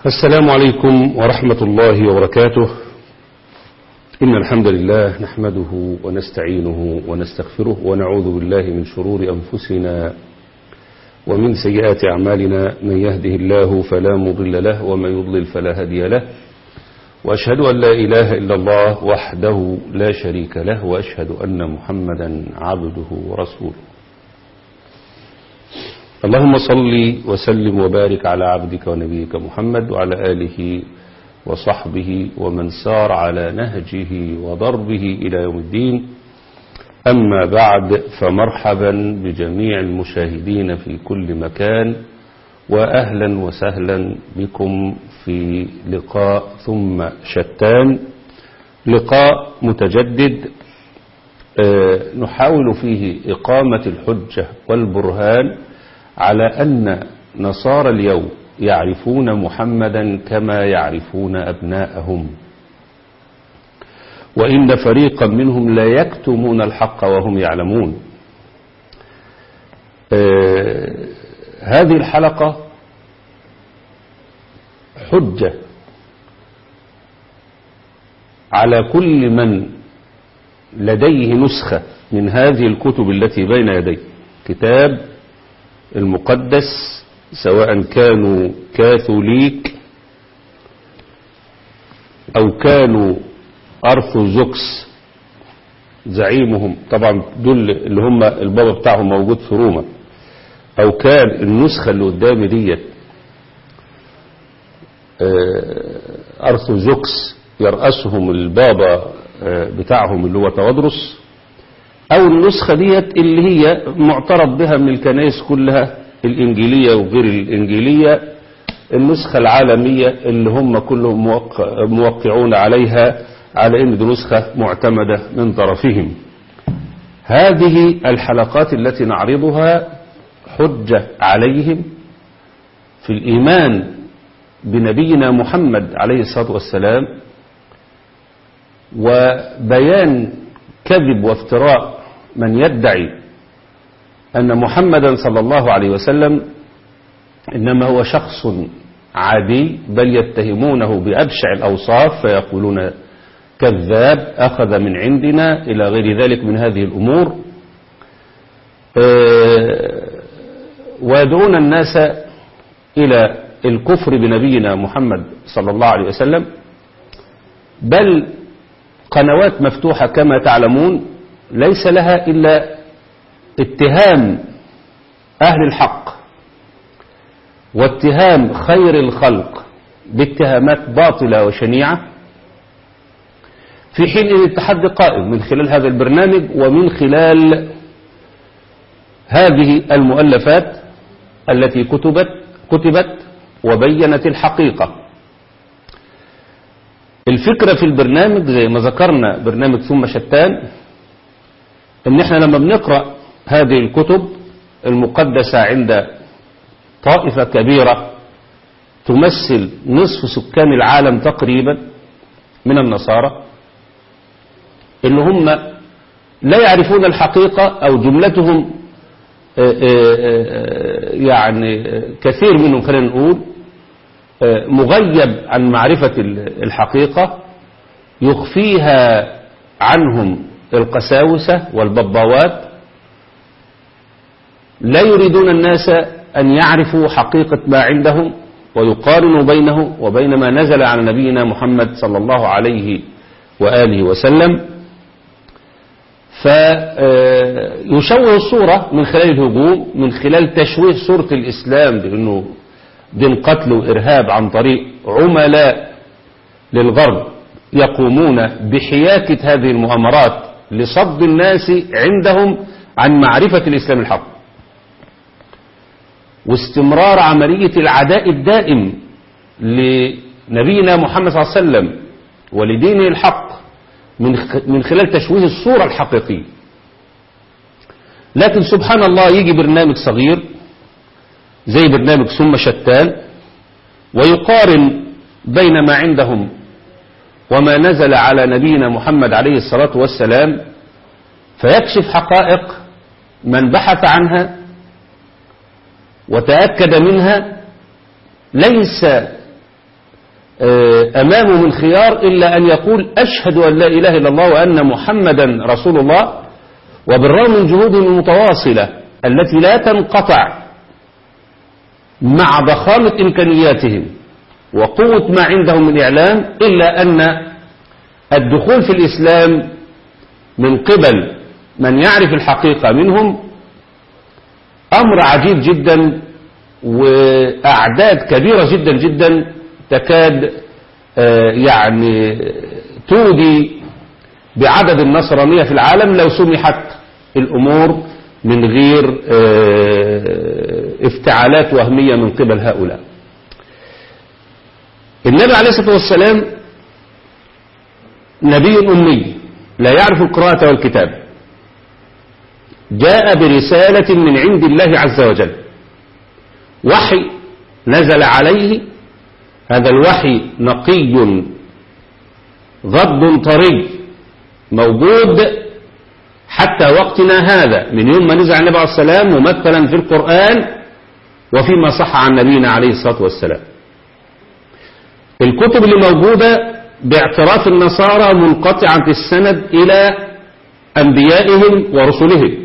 السلام عليكم ورحمة الله وبركاته إن الحمد لله نحمده ونستعينه ونستغفره ونعوذ بالله من شرور أنفسنا ومن سيئات أعمالنا من يهده الله فلا مضل له ومن يضلل فلا هدي له وأشهد أن لا إله إلا الله وحده لا شريك له وأشهد أن محمدا عبده ورسوله اللهم صل وسلم وبارك على عبدك ونبيك محمد وعلى آله وصحبه ومن سار على نهجه وضربه إلى يوم الدين أما بعد فمرحبا بجميع المشاهدين في كل مكان وأهلا وسهلا بكم في لقاء ثم شتان لقاء متجدد نحاول فيه إقامة الحجة والبرهان على أن نصارى اليوم يعرفون محمدا كما يعرفون أبناءهم وإن فريقا منهم لا يكتمون الحق وهم يعلمون آه هذه الحلقة حجة على كل من لديه نسخة من هذه الكتب التي بين يديه كتاب المقدس سواء كانوا كاثوليك أو كانوا أرثوذكس زعيمهم طبعا دول اللي هم البابا بتاعهم موجود في روما أو كان النسخة اللي قدامي ديت أرثوذكس يرأسهم البابا بتاعهم اللي هو توادرس أو النسخة ديت اللي هي معترف بها من الكنائس كلها الإنجيلية وغير الإنجيلية النسخة العالمية اللي هم كلهم موقع موقعون عليها على أن دي نسخة معتمدة من طرفهم هذه الحلقات التي نعرضها حجة عليهم في الإيمان بنبينا محمد عليه الصلاة والسلام وبيان كذب وافتراء من يدعي أن محمدا صلى الله عليه وسلم إنما هو شخص عادي بل يتهمونه بأبشع الأوصاف فيقولون كذاب أخذ من عندنا إلى غير ذلك من هذه الأمور ويدعون الناس إلى الكفر بنبينا محمد صلى الله عليه وسلم بل قنوات مفتوحة كما تعلمون ليس لها إلا اتهام أهل الحق واتهام خير الخلق باتهامات باطلة وشنيعة في حين أن التحدي قائم من خلال هذا البرنامج ومن خلال هذه المؤلفات التي كتبت كتبت وبينت الحقيقة الفكرة في البرنامج زي ما ذكرنا برنامج ثم شتان ان احنا لما بنقرأ هذه الكتب المقدسة عند طائفة كبيرة تمثل نصف سكان العالم تقريبا من النصارى اللي هم لا يعرفون الحقيقة او جملتهم يعني كثير منهم خلينا نقول مغيب عن معرفة الحقيقة يخفيها عنهم القساوسة والبباوات لا يريدون الناس أن يعرفوا حقيقة ما عندهم ويقارنوا بينه وبين ما نزل على نبينا محمد صلى الله عليه وآله وسلم فيشوه الصورة من خلال الهجوم من خلال تشويه صورة الإسلام بأنه دين قتل وإرهاب عن طريق عملاء للغرب يقومون بحياكة هذه المؤامرات لصد الناس عندهم عن معرفة الإسلام الحق واستمرار عملية العداء الدائم لنبينا محمد صلى الله عليه وسلم ولدينه الحق من خلال تشويه الصورة الحقيقية لكن سبحان الله يجي برنامج صغير زي برنامج ثم شتان ويقارن بين ما عندهم وما نزل على نبينا محمد عليه الصلاة والسلام فيكشف حقائق من بحث عنها وتأكد منها ليس أمامه من خيار إلا أن يقول أشهد أن لا إله إلا الله وأن محمدا رسول الله وبالرغم من جهودهم المتواصلة التي لا تنقطع مع ضخامة إمكانياتهم وقوة ما عندهم من إعلام إلا أن الدخول في الإسلام من قبل من يعرف الحقيقة منهم أمر عجيب جدا وأعداد كبيرة جدا جدا تكاد يعني تودي بعدد النصرانية في العالم لو سمحت الأمور من غير افتعالات وهمية من قبل هؤلاء النبي عليه الصلاة والسلام نبي أمي لا يعرف القراءة والكتاب جاء برسالة من عند الله عز وجل وحي نزل عليه هذا الوحي نقي غض طري موجود حتى وقتنا هذا من يوم ما نزل النبي عليه السلام ممثلا في القرآن وفيما صح عن نبينا عليه الصلاة والسلام الكتب اللي موجودة باعتراف النصارى منقطعة السند إلى أنبيائهم ورسلهم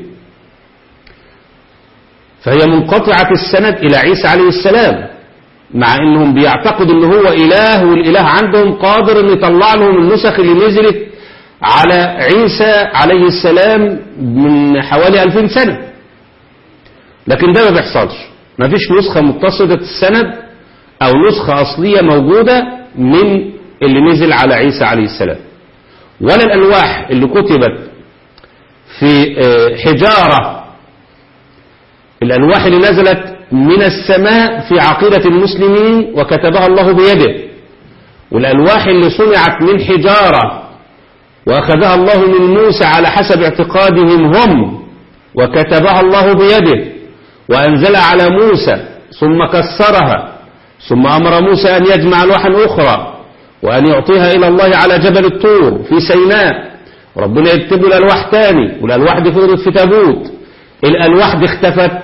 فهي منقطعة السند إلى عيسى عليه السلام مع انهم بيعتقدوا ان هو اله والاله عندهم قادر ان يطلع لهم النسخ اللي نزلت على عيسى عليه السلام من حوالي 2000 سنة لكن ده ما بيحصلش ما فيش نسخة متصلة السند او نسخة اصلية موجودة من اللي نزل على عيسى عليه السلام ولا الالواح اللي كتبت في حجارة الالواح اللي نزلت من السماء في عقيدة المسلمين وكتبها الله بيده والألواح اللي صنعت من حجارة وأخذها الله من موسى على حسب اعتقادهم هم وكتبها الله بيده وأنزل على موسى ثم كسرها ثم أمر موسى أن يجمع ألواحا أخرى وأن يعطيها إلى الله على جبل الطور في سيناء وربنا يكتب له الألواح تاني والألواح دي فضلت في تابوت الألواح دي اختفت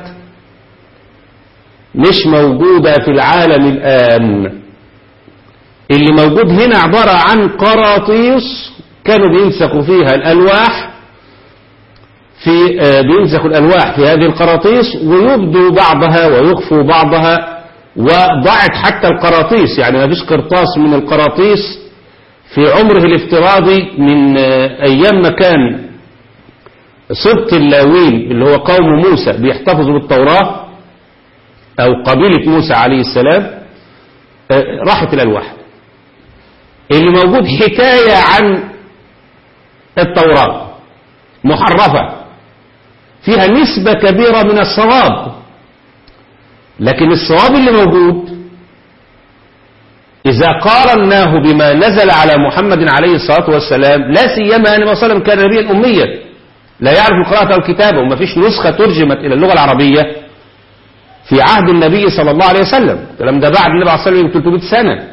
مش موجودة في العالم الآن اللي موجود هنا عبارة عن قراطيس كانوا بينسخوا فيها الألواح في بينسخوا الألواح في هذه القراطيس ويبدوا بعضها ويخفوا بعضها وضعت حتى القراطيس يعني ما فيش قرطاس من القراطيس في عمره الافتراضي من أيام ما كان سبط اللاوين اللي هو قوم موسى بيحتفظوا بالتوراة أو قبيلة موسى عليه السلام راحت الألواح اللي موجود حكاية عن التوراة محرفة فيها نسبة كبيرة من الصواب لكن الصواب اللي موجود إذا قارناه بما نزل على محمد عليه الصلاة والسلام لا سيما أن صلى كان نبيا أميا لا يعرف القراءة والكتابة وما فيش نسخة ترجمت إلى اللغة العربية في عهد النبي صلى الله عليه وسلم الكلام ده بعد النبي عليه الصلاة والسلام 300 سنة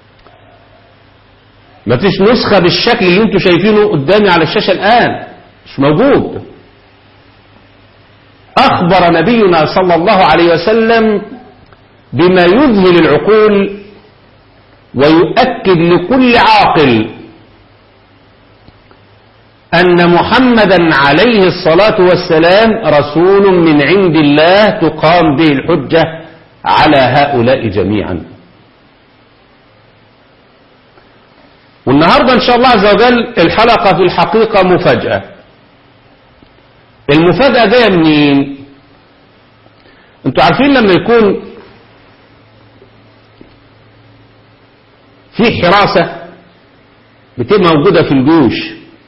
ما فيش نسخة بالشكل اللي انتم شايفينه قدامي على الشاشة الآن مش موجود أخبر نبينا صلى الله عليه وسلم بما يذهل العقول ويؤكد لكل عاقل أن محمدا عليه الصلاة والسلام رسول من عند الله تقام به الحجة على هؤلاء جميعا والنهاردة إن شاء الله عز وجل الحلقة في الحقيقة مفاجأة المفاجأة جاية منين انتوا عارفين لما يكون في حراسة بتبقى موجودة في الجيوش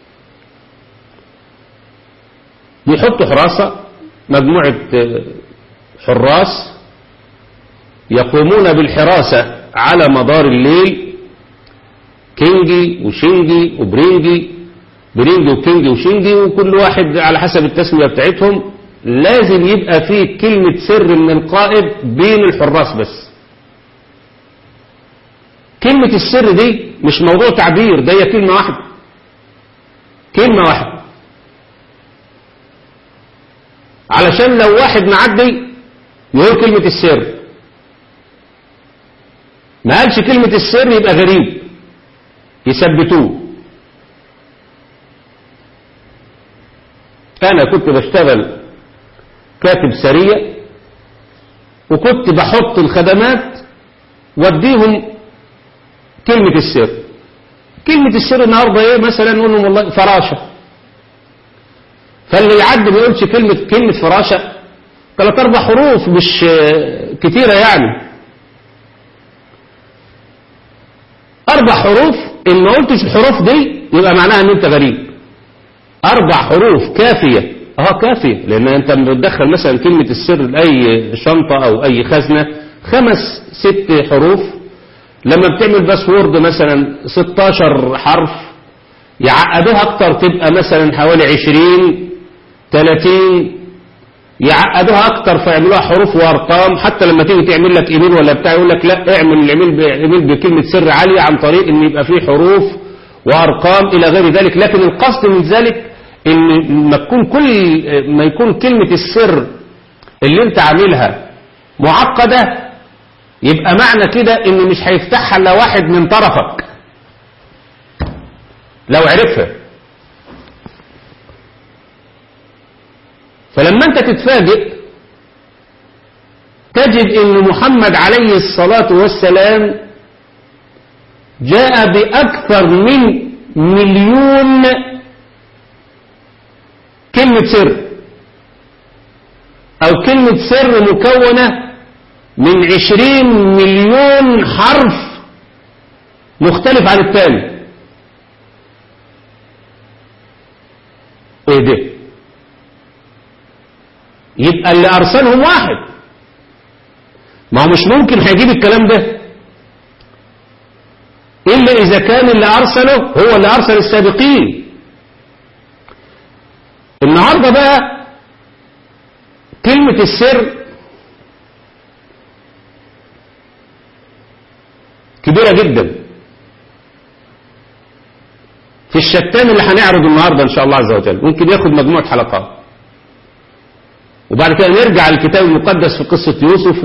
بيحطوا حراسة مجموعة حراس يقومون بالحراسة على مدار الليل كينجي وشينجي وبرينجي برينجي وكينجي وشينجي وكل واحد على حسب التسمية بتاعتهم لازم يبقى فيه كلمة سر من القائد بين الحراس بس كلمة السر دي مش موضوع تعبير ده هي كلمة واحدة كلمة واحدة علشان لو واحد معدي يقول كلمة السر ما قالش كلمة السر يبقى غريب يثبتوه أنا كنت بشتغل كاتب سريع وكنت بحط الخدمات واديهم كلمة السر كلمة السر النهاردة ايه مثلا نقول لهم والله فراشة فاللي يعدي ما يقولش كلمة كلمة فراشة ثلاث اربع حروف مش كتيرة يعني اربع حروف ان ما قلتش الحروف دي يبقى معناها ان انت غريب اربع حروف كافية اه كافية لان انت بتدخل مثلا كلمة السر لاي شنطة او اي خزنة خمس ست حروف لما بتعمل باسورد مثلا 16 حرف يعقدوها اكتر تبقى مثلا حوالي 20 30 يعقدوها اكتر فيعملوها حروف وارقام حتى لما تيجي تعمل لك ايميل ولا بتاع يقول لك لا اعمل الايميل ايميل بكلمه سر عاليه عن طريق ان يبقى فيه حروف وارقام الى غير ذلك لكن القصد من ذلك ان ما تكون كل ما يكون كلمه السر اللي انت عاملها معقده يبقى معنى كده ان مش هيفتحها الا واحد من طرفك لو عرفها فلما انت تتفاجئ تجد ان محمد عليه الصلاة والسلام جاء بأكثر من مليون كلمة سر أو كلمة سر مكونة من عشرين مليون حرف مختلف عن التاني ايه ده يبقى اللي ارسلهم واحد ما هو مش ممكن هيجيب الكلام ده الا اذا كان اللي ارسله هو اللي ارسل السابقين النهارده بقى كلمة السر كبيرة جدا في الشتان اللي هنعرضه النهاردة ان شاء الله عز وجل ممكن ياخد مجموعة حلقات وبعد كده نرجع للكتاب المقدس في قصة يوسف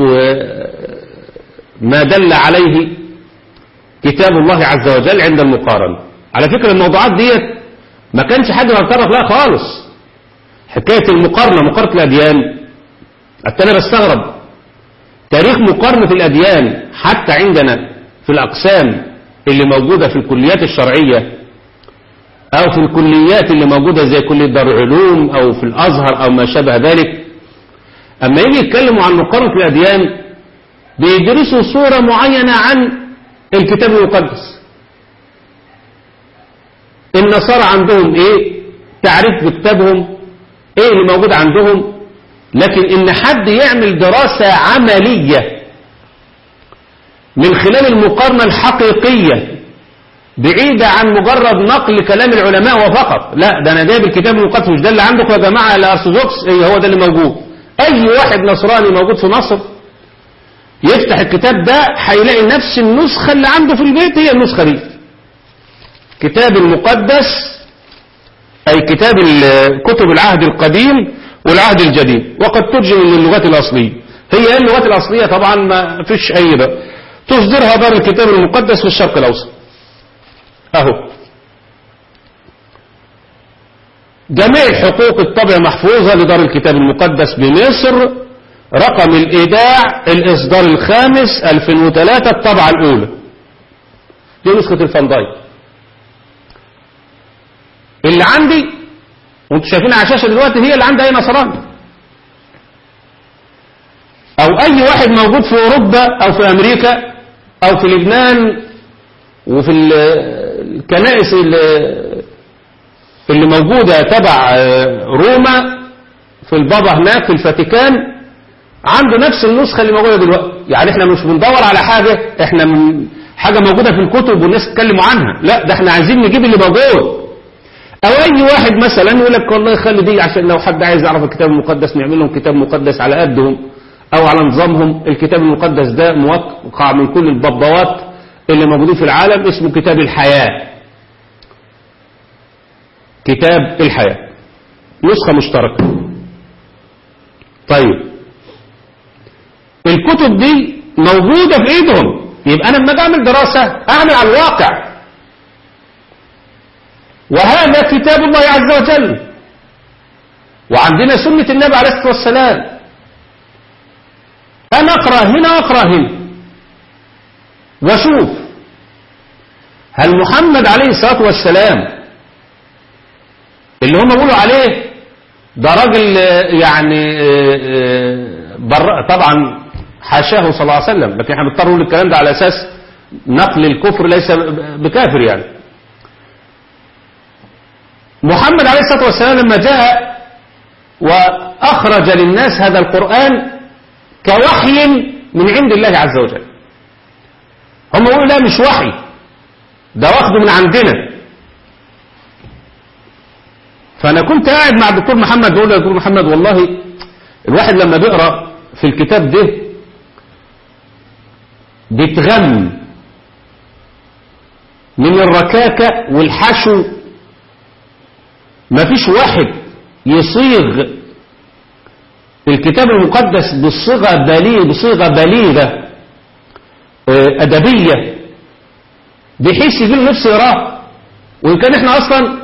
وما دل عليه كتاب الله عز وجل عند المقارنة على فكرة الموضوعات ديت ما كانش حد بيتطرق لها خالص حكاية المقارنة مقارنة الأديان حتى أنا بستغرب تاريخ مقارنة الأديان حتى عندنا في الأقسام اللي موجودة في الكليات الشرعية أو في الكليات اللي موجودة زي كلية دار العلوم أو في الأزهر أو ما شابه ذلك أما يجي يتكلموا عن مقارنة الأديان بيدرسوا صورة معينة عن الكتاب المقدس النصارى عندهم إيه تعريف بكتابهم إيه اللي موجود عندهم لكن إن حد يعمل دراسة عملية من خلال المقارنة الحقيقية بعيدة عن مجرد نقل كلام العلماء وفقط لا ده أنا جايب الكتاب المقدس مش ده اللي عندكم يا جماعة الأرثوذكس إيه هو ده اللي موجود أي واحد نصراني موجود في مصر يفتح الكتاب ده هيلاقي نفس النسخة اللي عنده في البيت هي النسخة دي كتاب المقدس أي كتاب كتب العهد القديم والعهد الجديد وقد ترجم من اللغات الأصلية هي اللغات الأصلية طبعا ما فيش أي ده تصدرها دار الكتاب المقدس في الشرق الأوسط أهو جميع الحقوق الطبع محفوظة لدار الكتاب المقدس بمصر رقم الإيداع الإصدار الخامس 2003 الطبعة الأولى دي نسخة الفنداي اللي عندي وانتم شايفين على الشاشة دلوقتي هي اللي عند أي نصراني أو أي واحد موجود في أوروبا أو في أمريكا أو في لبنان وفي الكنائس اللي موجودة تبع روما في البابا هناك في الفاتيكان عنده نفس النسخة اللي موجودة دلوقتي يعني احنا مش بندور على حاجة احنا من حاجة موجودة في الكتب والناس تتكلموا عنها لا ده احنا عايزين نجيب اللي موجود او اي واحد مثلا يقول لك والله خلي دي عشان لو حد عايز يعرف الكتاب المقدس نعمل لهم كتاب مقدس على قدهم او على نظامهم الكتاب المقدس ده موقع من كل البابوات اللي موجودين في العالم اسمه كتاب الحياة كتاب الحياة نسخة مشتركة طيب الكتب دي موجودة في ايدهم يبقى أنا لما أعمل دراسة أعمل على الواقع وهذا كتاب الله عز وجل وعندنا سنة النبي عليه الصلاة والسلام أنا أقرأ هنا وأقرأ هنا وشوف هل محمد عليه الصلاة والسلام اللي هم بيقولوا عليه ده راجل يعني بر طبعا حاشاه صلى الله عليه وسلم لكن احنا بنضطر نقول الكلام ده على اساس نقل الكفر ليس بكافر يعني محمد عليه الصلاة والسلام لما جاء وأخرج للناس هذا القرآن كوحي من عند الله عز وجل هم يقولوا لا مش وحي ده واخده من عندنا فأنا كنت قاعد مع الدكتور محمد بقول له يا دكتور محمد والله الواحد لما بيقرأ في الكتاب ده بيتغم من الركاكة والحشو ما فيش واحد يصيغ الكتاب المقدس بصيغة بليغة بصيغة بليغة أدبية بحيث يجي له نفسه يقراه وإن كان احنا أصلا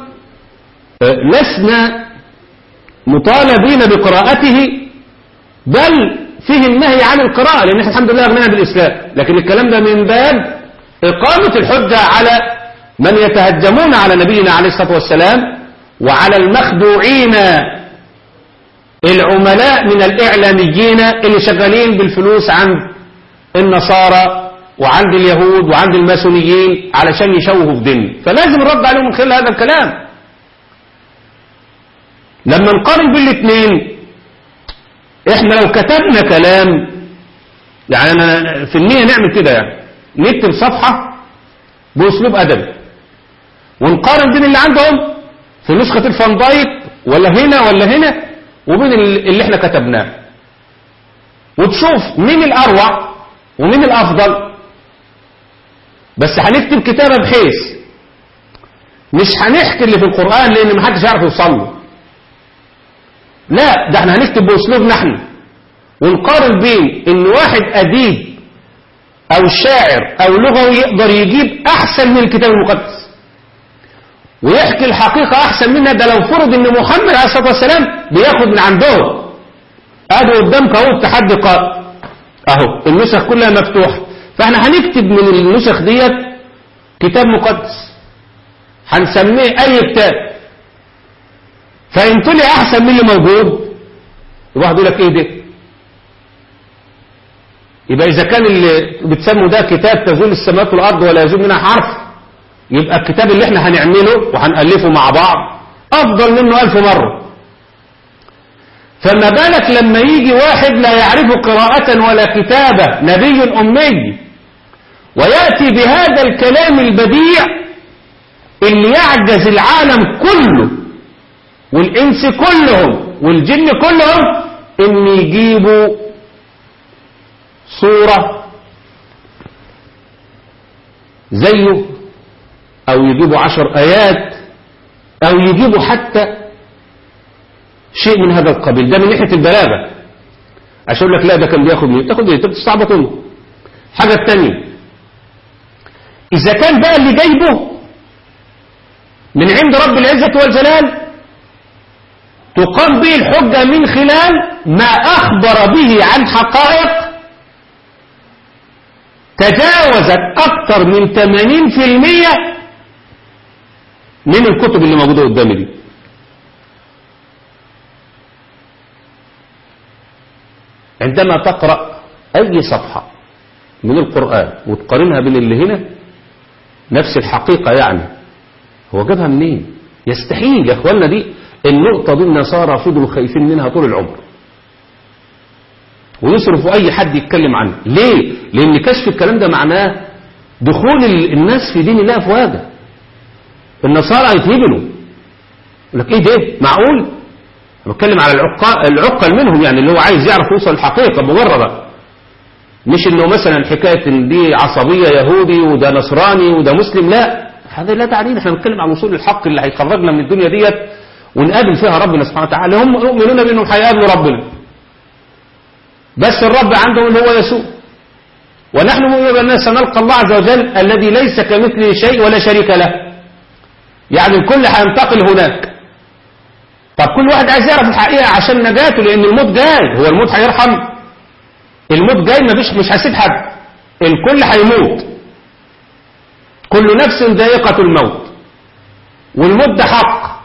لسنا مطالبين بقراءته بل فيه النهي عن القراءة لأن احنا الحمد لله أغنينا بالإسلام لكن الكلام ده من باب إقامة الحجة على من يتهجمون على نبينا عليه الصلاة والسلام وعلى المخدوعين العملاء من الإعلاميين اللي شغالين بالفلوس عند النصارى وعند اليهود وعند الماسونيين علشان يشوهوا في دين فلازم نرد عليهم من خلال هذا الكلام لما نقارن بين الاثنين احنا لو كتبنا كلام يعني انا في النية نعمل كده يعني نكتب صفحة باسلوب ادبي ونقارن بين اللي عندهم في نسخة الفاندايك ولا هنا ولا هنا وبين اللي احنا كتبناه وتشوف مين الاروع ومين الافضل بس هنكتب كتابة بحيث مش هنحكي اللي في القرآن لان محدش يعرف يوصل له لا ده احنا هنكتب باسلوبنا احنا ونقارن بين ان واحد اديب او شاعر او لغوي يقدر يجيب احسن من الكتاب المقدس ويحكي الحقيقة احسن منها ده لو فرض ان محمد عليه الصلاة والسلام بياخد من عندهم ادي قدامك اهو التحدي قائم اهو النسخ كلها مفتوحة فاحنا هنكتب من النسخ ديت كتاب مقدس هنسميه اي كتاب فإن طلع أحسن من اللي موجود الواحد يقول لك إيه ده يبقى إذا كان اللي بتسموا ده كتاب تزول السماوات والأرض ولا يزول منها حرف يبقى الكتاب اللي احنا هنعمله وهنألفه مع بعض أفضل منه ألف مرة فما بالك لما يجي واحد لا يعرف قراءة ولا كتابة نبي أمي ويأتي بهذا الكلام البديع اللي يعجز العالم كله والإنس كلهم والجن كلهم إن يجيبوا صورة زيه أو يجيبوا عشر آيات أو يجيبوا حتى شيء من هذا القبيل ده من ناحية البلاغة عشان لك لا ده كان بياخد ايه تاخد ايه انت بتستعبط منه حاجة التانية إذا كان بقى اللي جايبه من عند رب العزة والجلال تقام به الحجة من خلال ما أخبر به عن حقائق تجاوزت أكثر من 80% من الكتب اللي موجودة قدامي دي عندما تقرأ أي صفحة من القرآن وتقارنها بين اللي هنا نفس الحقيقة يعني هو جابها منين يستحيل يا اخوانا دي النقطة دي النصارى فضلوا خايفين منها طول العمر ويصرفوا أي حد يتكلم عنه ليه؟ لأن كشف الكلام ده معناه دخول الناس في دين الله أفواجا النصارى يتهبلوا يقول لك إيه ده؟ معقول؟ أنا بتكلم على العقال, العقل منهم يعني اللي هو عايز يعرف يوصل الحقيقة مجربة مش إنه مثلا حكاية إن دي عصبية يهودي وده نصراني وده مسلم لا هذا لا تعنيه احنا بنتكلم عن وصول الحق اللي هيخرجنا من الدنيا ديت ونقابل فيها ربنا سبحانه وتعالى هم يؤمنون بأنهم هيقابلوا ربنا بس الرب عندهم اللي هو يسوع ونحن نؤمن بأننا سنلقى الله عز وجل الذي ليس كمثله شيء ولا شريك له يعني الكل هينتقل هناك طب كل واحد عايز يعرف الحقيقة عشان نجاته لأن الموت جاي هو الموت هيرحم الموت جاي مفيش مش هيسيب حد الكل هيموت كل نفس ذائقة الموت والموت ده حق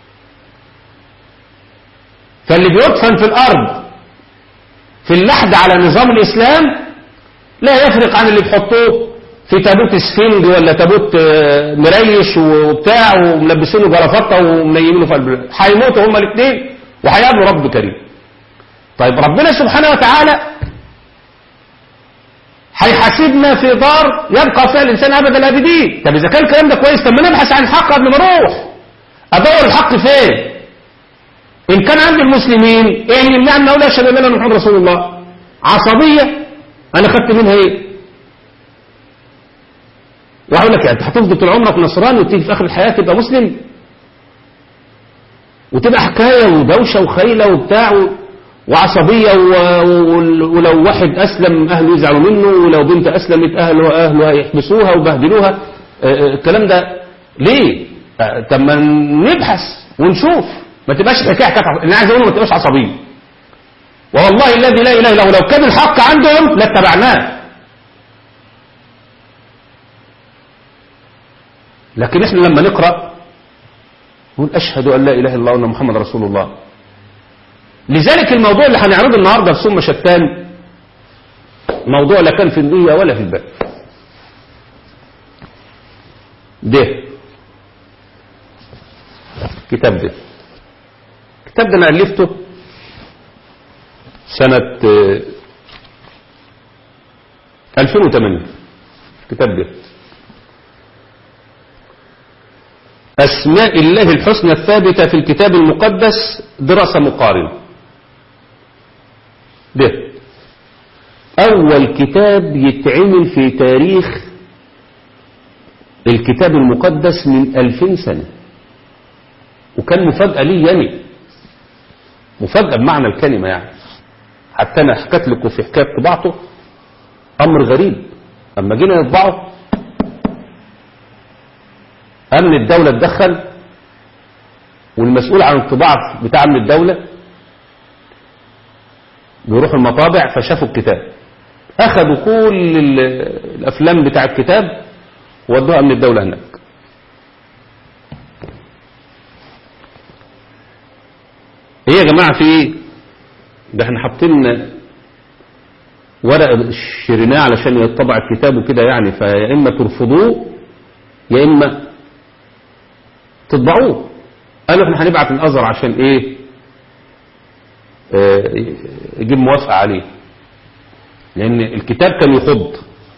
فاللي بيدفن في الأرض في اللحد على نظام الإسلام لا يفرق عن اللي بيحطوه في تابوت اسفنج ولا تابوت آه، مريش وبتاع وملبسينه جرافطه ومنيمينه في قلب هيموتوا هما الاثنين وهيقابلوا رب كريم طيب ربنا سبحانه وتعالى هيحاسبنا في دار يبقى فيها الانسان ابد الابدين طب اذا كان الكلام ده كويس طب ما نبحث عن الحق قبل ما نروح ادور الحق فين ان كان عند المسلمين ايه اللي يمنعني ان اقول اشهد ان لا اله الا محمد رسول الله عصبيه انا خدت منها ايه واقول لك انت هتفضل طول عمرك نصراني وتيجي في اخر الحياه تبقى مسلم وتبقى حكايه ودوشه وخيله وبتاع و- وعصبيه و- و- ولو واحد اسلم اهله يزعلوا منه ولو بنت اسلمت اهله اهله يحبسوها ويبهدلوها آه، آه، الكلام ده ليه؟ آه، طب ما نبحث ونشوف ما تبقاش الحكايه حكايه انا عايز اقول ما تبقاش عصبيه والله الذي لا اله الا هو لو كان الحق عندهم لاتبعناه لكن احنا لما نقرأ نقول أشهد أن لا إله إلا الله وأن محمد رسول الله لذلك الموضوع اللي هنعرضه النهاردة في ثم شتان موضوع لا كان في النية ولا في الباب ده كتاب ده الكتاب ده أنا ألفته سنة آه، 2008 الكتاب ده أسماء الله الحسنى الثابتة في الكتاب المقدس دراسة مقارنة ده أول كتاب يتعمل في تاريخ الكتاب المقدس من ألفين سنة وكان مفاجأة لي يعني مفاجأة بمعنى الكلمة يعني حتى أنا حكيت لكم في حكاية طباعته أمر غريب أما جينا نطبعه أمن الدولة اتدخل والمسؤول عن الطباعة بتاع أمن الدولة بيروحوا المطابع فشافوا الكتاب أخذوا كل ال- الأفلام بتاع الكتاب وودوها أمن الدولة هناك ايه يا جماعة في ايه ده احنا حاطين ورق شريناه علشان يطبع الكتاب وكده يعني فيا اما ترفضوه يا اما تطبعوه قالوا احنا هنبعت الازهر عشان ايه آه، يجيب موافقة عليه لان الكتاب كان يخض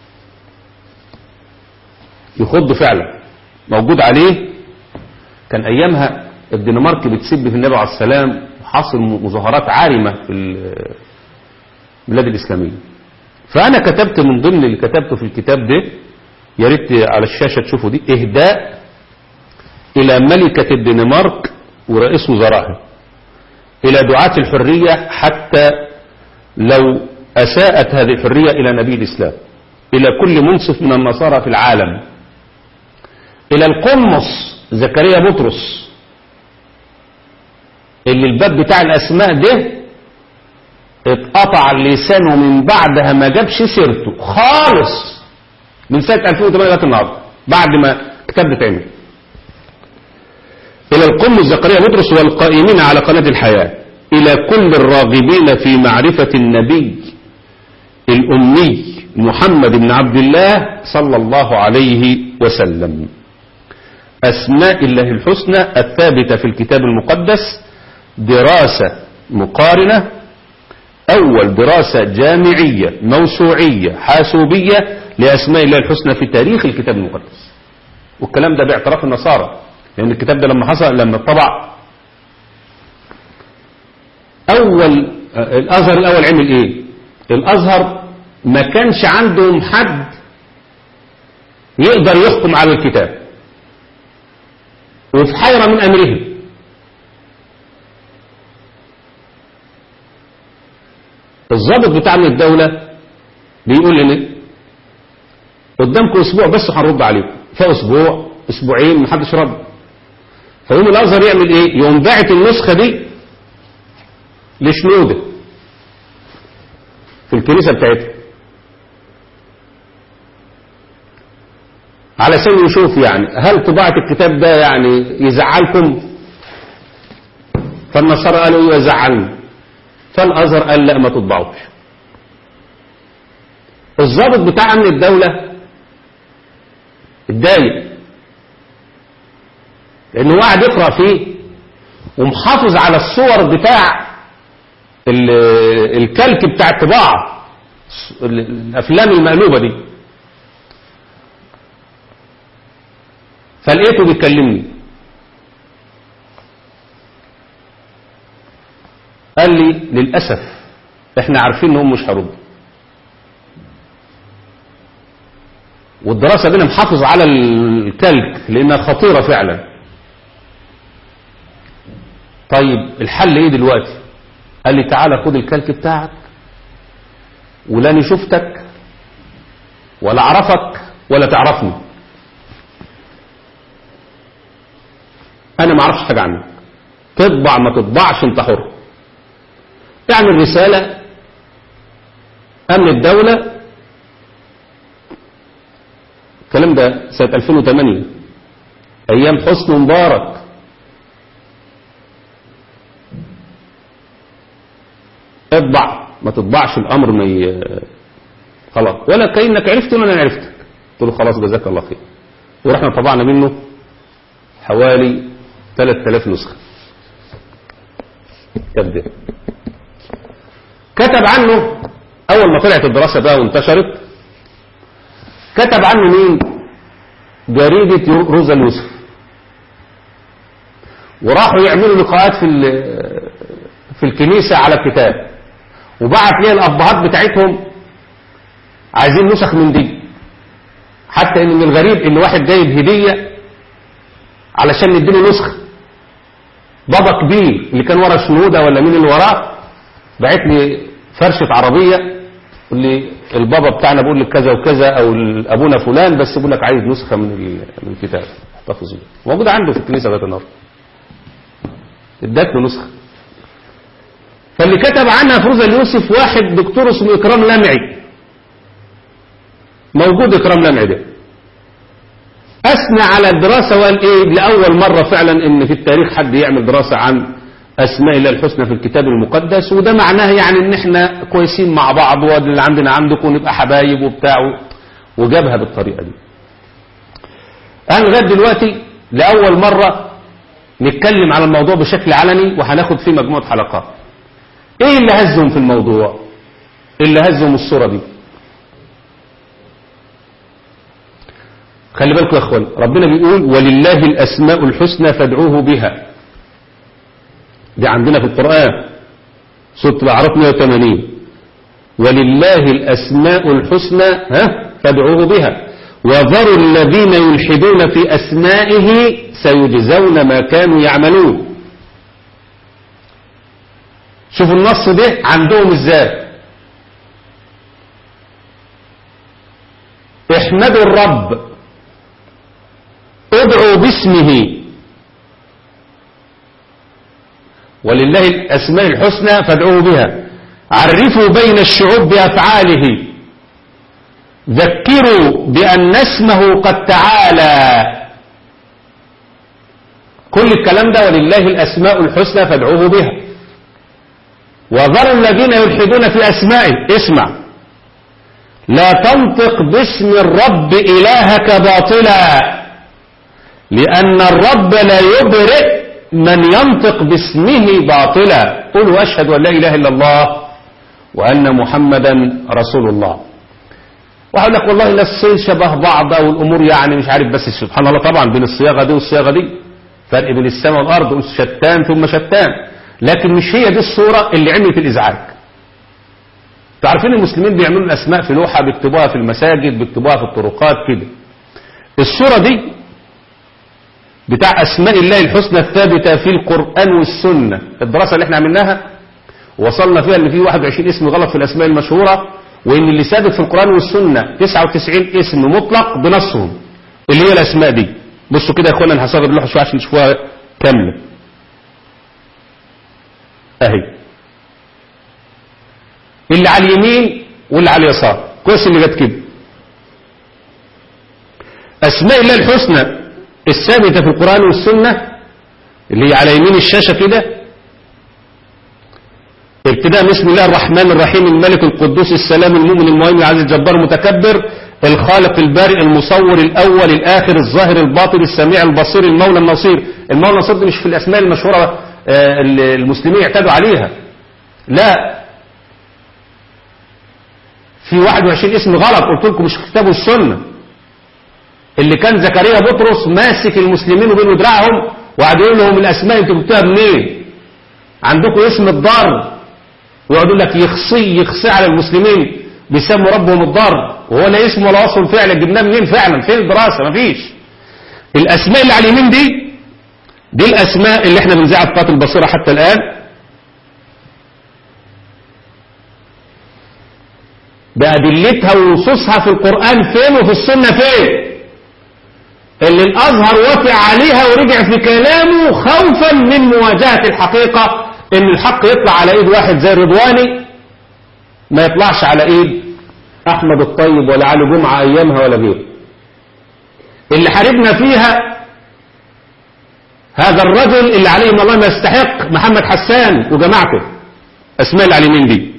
يخض فعلا موجود عليه كان ايامها الدنمارك بتسب في النبي عليه السلام وحصل مظاهرات عارمة في البلاد الإسلامية فأنا كتبت من ضمن اللي كتبته في الكتاب ده يا ريت على الشاشة تشوفوا دي إهداء إلى ملكة الدنمارك ورئيس وزرائها إلى دعاة الحرية حتى لو أساءت هذه الحرية إلى نبي الإسلام إلى كل منصف من النصارى في العالم إلى القمص زكريا بطرس اللي الباب بتاع الأسماء ده اتقطع لسانه من بعدها ما جابش سيرته خالص من سنة 2008 لغاية النهارده بعد ما كتاب اتعمل إلى القم زكريا بطرس والقائمين على قناة الحياة إلى كل الراغبين في معرفة النبي الأمي محمد بن عبد الله صلى الله عليه وسلم أسماء الله الحسنى الثابتة في الكتاب المقدس دراسة مقارنة أول دراسة جامعية موسوعية حاسوبية لأسماء الله الحسنى في تاريخ الكتاب المقدس والكلام ده باعتراف النصارى لأن الكتاب ده لما حصل لما طبع أول الأزهر الأول عمل إيه الأزهر ما كانش عندهم حد يقدر يحكم على الكتاب وفي حيرة من أمرهم الضابط بتاع من الدولة بيقول لي قدامكم اسبوع بس هنرد عليكم فاسبوع اسبوعين محدش رد فيقوم الازهر يعمل ايه يقوم باعت النسخه دي لشنوده في الكنيسه بتاعتها على سبيل يشوف يعني هل طباعة الكتاب ده يعني يزعلكم فالنصارى قالوا يزعلنا فالأزهر قال لا ما تطبعوش الضابط بتاع أمن الدولة اتضايق لأنه قاعد يقرأ فيه ومحافظ على الصور بتاع الكلك بتاع الطباعة الأفلام المقلوبة دي فلقيته بيكلمني قال لي للأسف احنا عارفين انهم مش هيردوا والدراسة دي محافظ على الكلك لانها خطيرة فعلا طيب الحل ايه دلوقتي قال لي تعالى خد الكلك بتاعك ولا شفتك ولا اعرفك ولا تعرفني انا ما اعرفش حاجه عنك تطبع ما تطبعش انت حر اعمل رساله امن الدوله الكلام ده سنه 2008 ايام حسن مبارك اطبع ما تطبعش الامر ما ي... خلاص ولا كانك عرفت ولا انا عرفتك قلت له خلاص جزاك الله خير ورحنا طبعنا منه حوالي 3000 نسخة كده كتب عنه أول ما طلعت الدراسة بقى وانتشرت كتب عنه مين جريدة روزا اليوسف وراحوا يعملوا لقاءات في في الكنيسة على الكتاب وبعت ليها الأبهات بتاعتهم عايزين نسخ من دي حتى ان من الغريب ان واحد جايب هدية علشان نديله نسخة بابا كبير اللي كان ورا شنودة ولا مين اللي وراه بعت لي فرشة عربية يقول لي البابا بتاعنا بيقول لك كذا وكذا او ابونا فلان بس بيقول لك عايز نسخة من من الكتاب احتفظ بيه موجود عنده في الكنيسة لغايه النهارده ادت له نسخة فاللي كتب عنها فروز اليوسف واحد دكتور اسمه اكرام لمعي موجود اكرام لمعي ده أثنى على الدراسة وقال إيه لأول مرة فعلا إن في التاريخ حد يعمل دراسة عن أسماء الله الحسنى في الكتاب المقدس وده معناه يعني إن إحنا كويسين مع بعض واللي عندنا عندكم ونبقى حبايب وبتاع وجابها بالطريقة دي. أنا لغاية دلوقتي لأول مرة نتكلم على الموضوع بشكل علني وهناخد فيه مجموعة حلقات. إيه اللي هزهم في الموضوع؟ اللي هزهم الصورة دي. خلي بالكم يا اخوان ربنا بيقول ولله الاسماء الحسنى فادعوه بها دي عندنا في القرآن سورة الأعراف 180 ولله الأسماء الحسنى ها فادعوه بها وذروا الذين يلحدون في أسمائه سيجزون ما كانوا يعملون شوفوا النص ده عندهم ازاي احمدوا الرب ادعوا باسمه ولله الأسماء الحسنى فادعوه بها عرفوا بين الشعوب بأفعاله ذكروا بأن اسمه قد تعالى كل الكلام ده ولله الأسماء الحسنى فادعوه بها وذروا الذين يلحدون في أسمائه اسمع لا تنطق باسم الرب إلهك باطلا لأن الرب لا يبرئ من ينطق باسمه باطلا قولوا أشهد أن لا إله إلا الله وأن محمدا رسول الله وهقول لك والله الناس شبه بعض أو الأمور يعني مش عارف بس سبحان الله طبعا بين الصياغة دي والصياغة دي فرق بين السماء والأرض شتان ثم شتان لكن مش هي دي الصورة اللي عملت الإزعاج تعرفين المسلمين بيعملوا الأسماء في لوحة بيكتبوها في المساجد بيكتبوها في الطرقات كده الصورة دي بتاع أسماء الله الحسنى الثابتة في القرآن والسنة الدراسة اللي احنا عملناها وصلنا فيها ان في 21 اسم غلط في الأسماء المشهورة وإن اللي ثابت في القرآن والسنة 99 اسم مطلق بنصهم اللي هي الأسماء دي بصوا كده يا اخوانا انا هصغر اللوحة شوية عشان تشوفوها كاملة اهي اللي على اليمين واللي على اليسار كويس اللي جت كده أسماء الله الحسنى الثابتة في القرآن والسنة اللي هي على يمين الشاشة كده ابتداء بسم الله الرحمن الرحيم الملك القدوس السلام المؤمن المهيمن العزيز الجبار المتكبر الخالق البارئ المصور الأول الآخر الظاهر الباطن السميع البصير المولى النصير المولى النصير دي مش في الأسماء المشهورة آه، اللي المسلمين اعتادوا عليها لا في 21 اسم غلط قلت لكم مش في الكتاب والسنة اللي كان زكريا بطرس ماسك المسلمين وبين دراعهم وقعد يقول لهم الأسماء انتوا جبتوها منين عندكم اسم الضار ويقعدوا لك يخصي يخصي على المسلمين بيسموا ربهم الضار وهو لا اسم ولا وصف فعلا جبناه منين فعلا فين الدراسة مفيش الأسماء اللي على اليمين دي دي الأسماء اللي احنا بنذاعها في قاتل البصيرة حتى الآن بأدلتها ونصوصها في القرآن فين وفي السنة فين اللي الأزهر وافق عليها ورجع في كلامه خوفا من مواجهة الحقيقة ان الحق يطلع على ايد واحد زي الرضواني ما يطلعش على ايد احمد الطيب ولا علي جمعة ايامها ولا غيره اللي حاربنا فيها هذا الرجل اللي عليه من الله ما يستحق محمد حسان وجماعته اسماء العليمين دي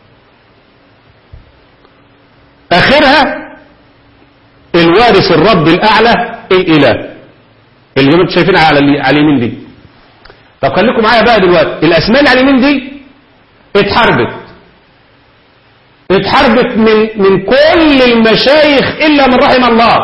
اخرها الوارث الرب الاعلى الاله اللي انتم شايفين على على اليمين دي طب خليكم معايا بقى دلوقتي الاسماء اللي على اليمين دي اتحاربت اتحاربت من من كل المشايخ الا من رحم الله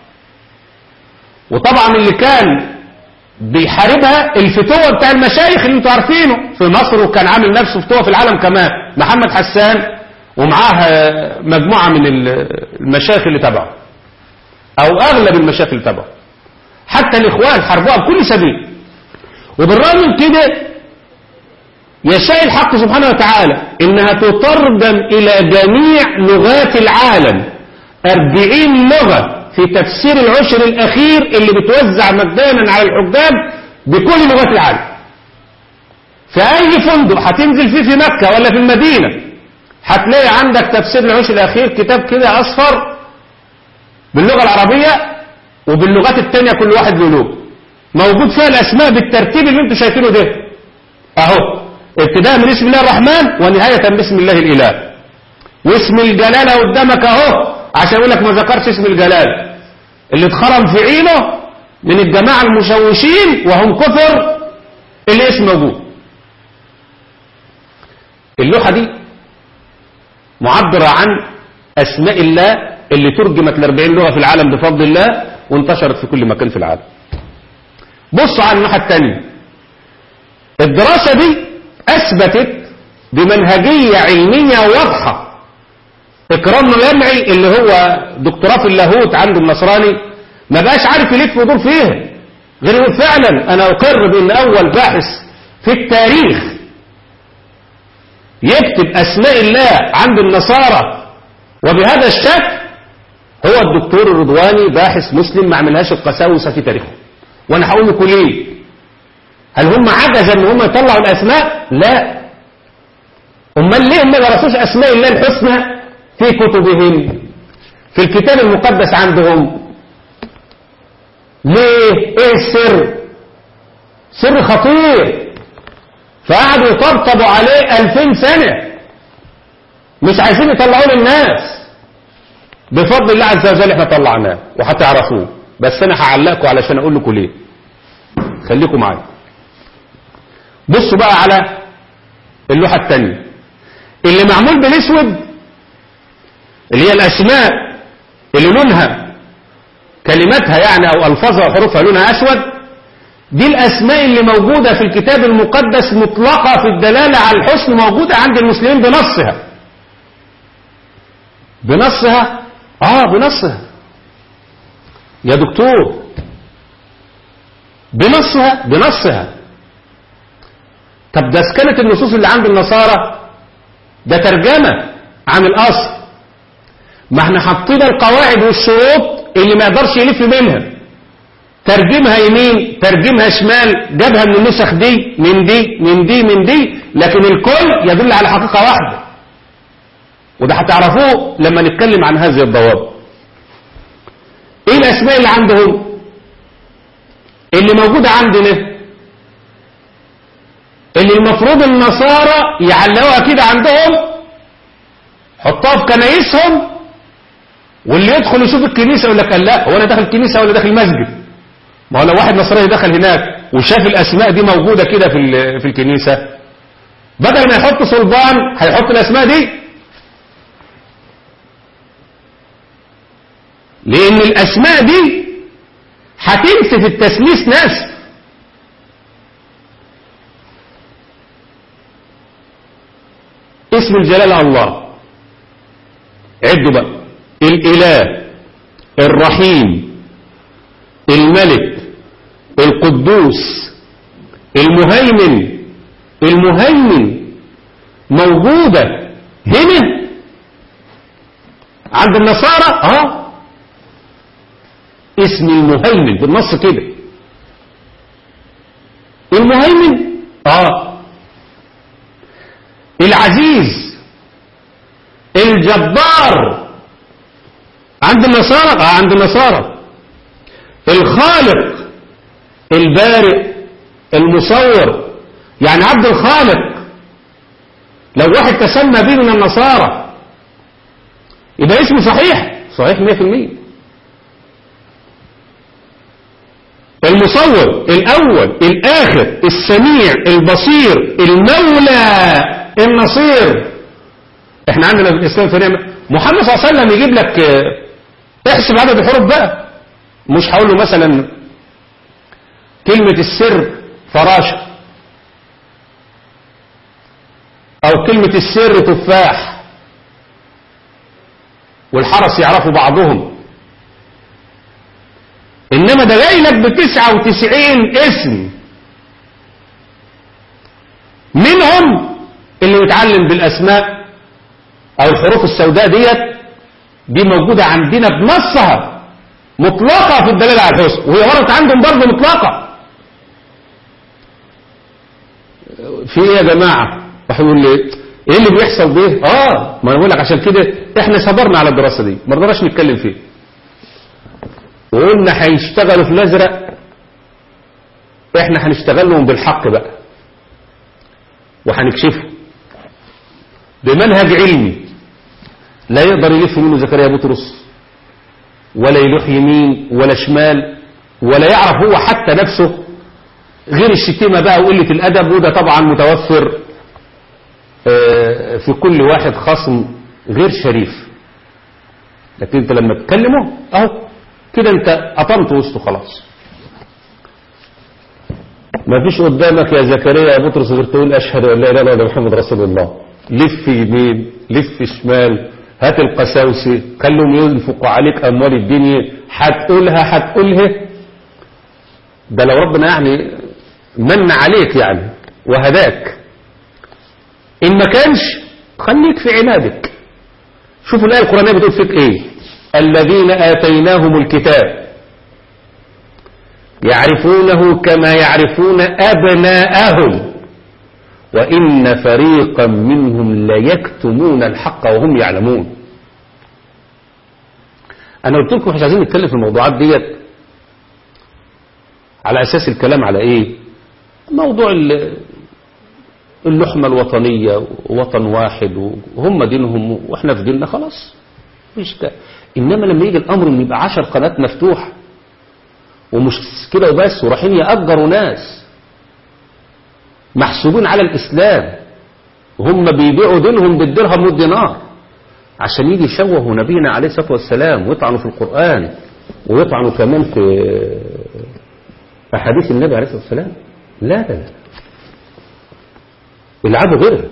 وطبعا اللي كان بيحاربها الفتوة بتاع المشايخ اللي انتوا عارفينه في مصر وكان عامل نفسه فتوة في العالم كمان محمد حسان ومعاه مجموعة من المشايخ اللي تبعه او اغلب المشايخ اللي تبعه حتى الاخوان حاربوها بكل سبيل وبالرغم من كده يشاء الحق سبحانه وتعالى انها تترجم الى جميع لغات العالم اربعين لغة في تفسير العشر الاخير اللي بتوزع مجانا على الحجاج بكل لغات العالم في اي فندق هتنزل فيه في مكة ولا في المدينة هتلاقي عندك تفسير العشر الاخير كتاب كده اصفر باللغة العربية وباللغات التانية كل واحد له لغة موجود فيها الأسماء بالترتيب اللي انتوا شايفينه ده أهو ابتداء من اسم الله الرحمن ونهاية باسم الله الإله واسم الجلالة قدامك أهو عشان يقول لك ما ذكرش اسم الجلال اللي اتخرم في عينه من الجماعة المشوشين وهم كفر الاسم موجود اللوحة دي معبرة عن أسماء الله اللي ترجمت ل 40 لغة في العالم بفضل الله وانتشرت في كل مكان في العالم بصوا على الناحية الثانية الدراسة دي أثبتت بمنهجية علمية واضحة إكرام يمعي اللي هو دكتوراه في اللاهوت عنده النصراني ما بقاش عارف يلف ويدور فيها غير يقول فعلا أنا أقر بأن أول باحث في التاريخ يكتب أسماء الله عند النصارى وبهذا الشكل هو الدكتور الرضواني باحث مسلم ما عملهاش القساوسة في تاريخه وانا هقول لكم ليه هل هم عجز ان هم يطلعوا الاسماء لا امال ليه ما درسوش اسماء الله الحسنى في كتبهم في الكتاب المقدس عندهم ليه ايه السر سر خطير فقعدوا يطبطبوا عليه ألفين سنة مش عايزين يطلعوه للناس بفضل الله عز وجل احنا طلعناه وهتعرفوه بس انا هعلقكم علشان اقول لكم ليه خليكم معايا بصوا بقى على اللوحة الثانية اللي معمول بالاسود اللي هي الاسماء اللي لونها كلماتها يعني او الفاظها وحروفها لونها اسود دي الاسماء اللي موجودة في الكتاب المقدس مطلقة في الدلالة على الحسن موجودة عند المسلمين بنصها بنصها اه بنصها يا دكتور بنصها بنصها طب ده كانت النصوص اللي عند النصارى ده ترجمة عن الأصل ما احنا حاطين القواعد والشروط اللي ما يقدرش يلف منها ترجمها يمين ترجمها شمال جابها من النسخ دي من دي من دي من دي لكن الكل يدل على حقيقة واحدة وده هتعرفوه لما نتكلم عن هذه الضوابط ايه الاسماء اللي عندهم اللي موجودة عندنا اللي المفروض النصارى يعلقوها كده عندهم حطوها في كنايسهم واللي يدخل يشوف الكنيسة يقول لك لا هو انا داخل الكنيسة ولا داخل المسجد ما هو لو واحد نصراني دخل هناك وشاف الاسماء دي موجودة كده في في الكنيسة بدل ما يحط صلبان هيحط الاسماء دي لان الاسماء دي هتنسف التسليس ناس اسم الجلال الله عدوا بقى الاله الرحيم الملك القدوس المهيمن المهيمن موجودة هنا عند النصارى اه اسم المهيمن بالنص كده المهيمن اه العزيز الجبار عند النصارى اه عند النصارى الخالق البارئ المصور يعني عبد الخالق لو واحد تسمى به من النصارى يبقى اسمه صحيح صحيح 100% المصور الأول الآخر السميع البصير المولى النصير احنا عندنا في الإسلام في نعمة محمد صلى الله عليه وسلم يجيب لك احسب عدد الحروف بقى مش هقول له مثلا كلمة السر فراشة أو كلمة السر تفاح والحرس يعرفوا بعضهم إنما ده جاي لك بتسعة وتسعين اسم منهم اللي يتعلم بالأسماء أو الحروف السوداء ديت دي موجودة عندنا بنصها مطلقة في الدلالة على الحسن وهي وردت عندهم برضه مطلقة في ايه يا جماعة راح يقول لي ايه اللي بيحصل ده اه ما انا بقول لك عشان كده احنا صبرنا على الدراسة دي ما رضناش نتكلم فيه وقلنا هيشتغلوا في الازرق احنا هنشتغل لهم بالحق بقى وهنكشفه بمنهج علمي لا يقدر يلف منه زكريا بطرس ولا يلوح يمين ولا شمال ولا يعرف هو حتى نفسه غير الشتيمة بقى وقلة الأدب وده طبعا متوفر في كل واحد خصم غير شريف لكن انت لما تكلمه اهو كده انت قطمت وسطه خلاص ما فيش قدامك يا زكريا يا بطرس غير تقول اشهد ان لا اله الا الله محمد رسول الله لف يمين لف شمال هات القساوسة خلهم ينفقوا عليك اموال الدنيا هتقولها هتقولها ده لو ربنا يعني من عليك يعني وهداك إن ما كانش خليك في عنادك شوفوا الآية القرآنية بتقول فيك إيه الذين آتيناهم الكتاب يعرفونه كما يعرفون أبناءهم وإن فريقا منهم ليكتمون الحق وهم يعلمون أنا قلت لكم مش عايزين نتكلم في الموضوعات ديت على أساس الكلام على إيه موضوع اللحمة الوطنية وطن واحد وهم دينهم وإحنا في ديننا خلاص مش ده إنما لما يجي الأمر إن يبقى عشر قناة مفتوحة ومش كده وبس ورايحين يأجروا ناس محسوبين على الإسلام وهم بيبيعوا دينهم بالدرهم والدينار عشان يجي يشوهوا نبينا عليه الصلاة والسلام ويطعنوا في القرآن ويطعنوا كمان في أحاديث النبي عليه الصلاة والسلام لا لا لا العبوا غيرها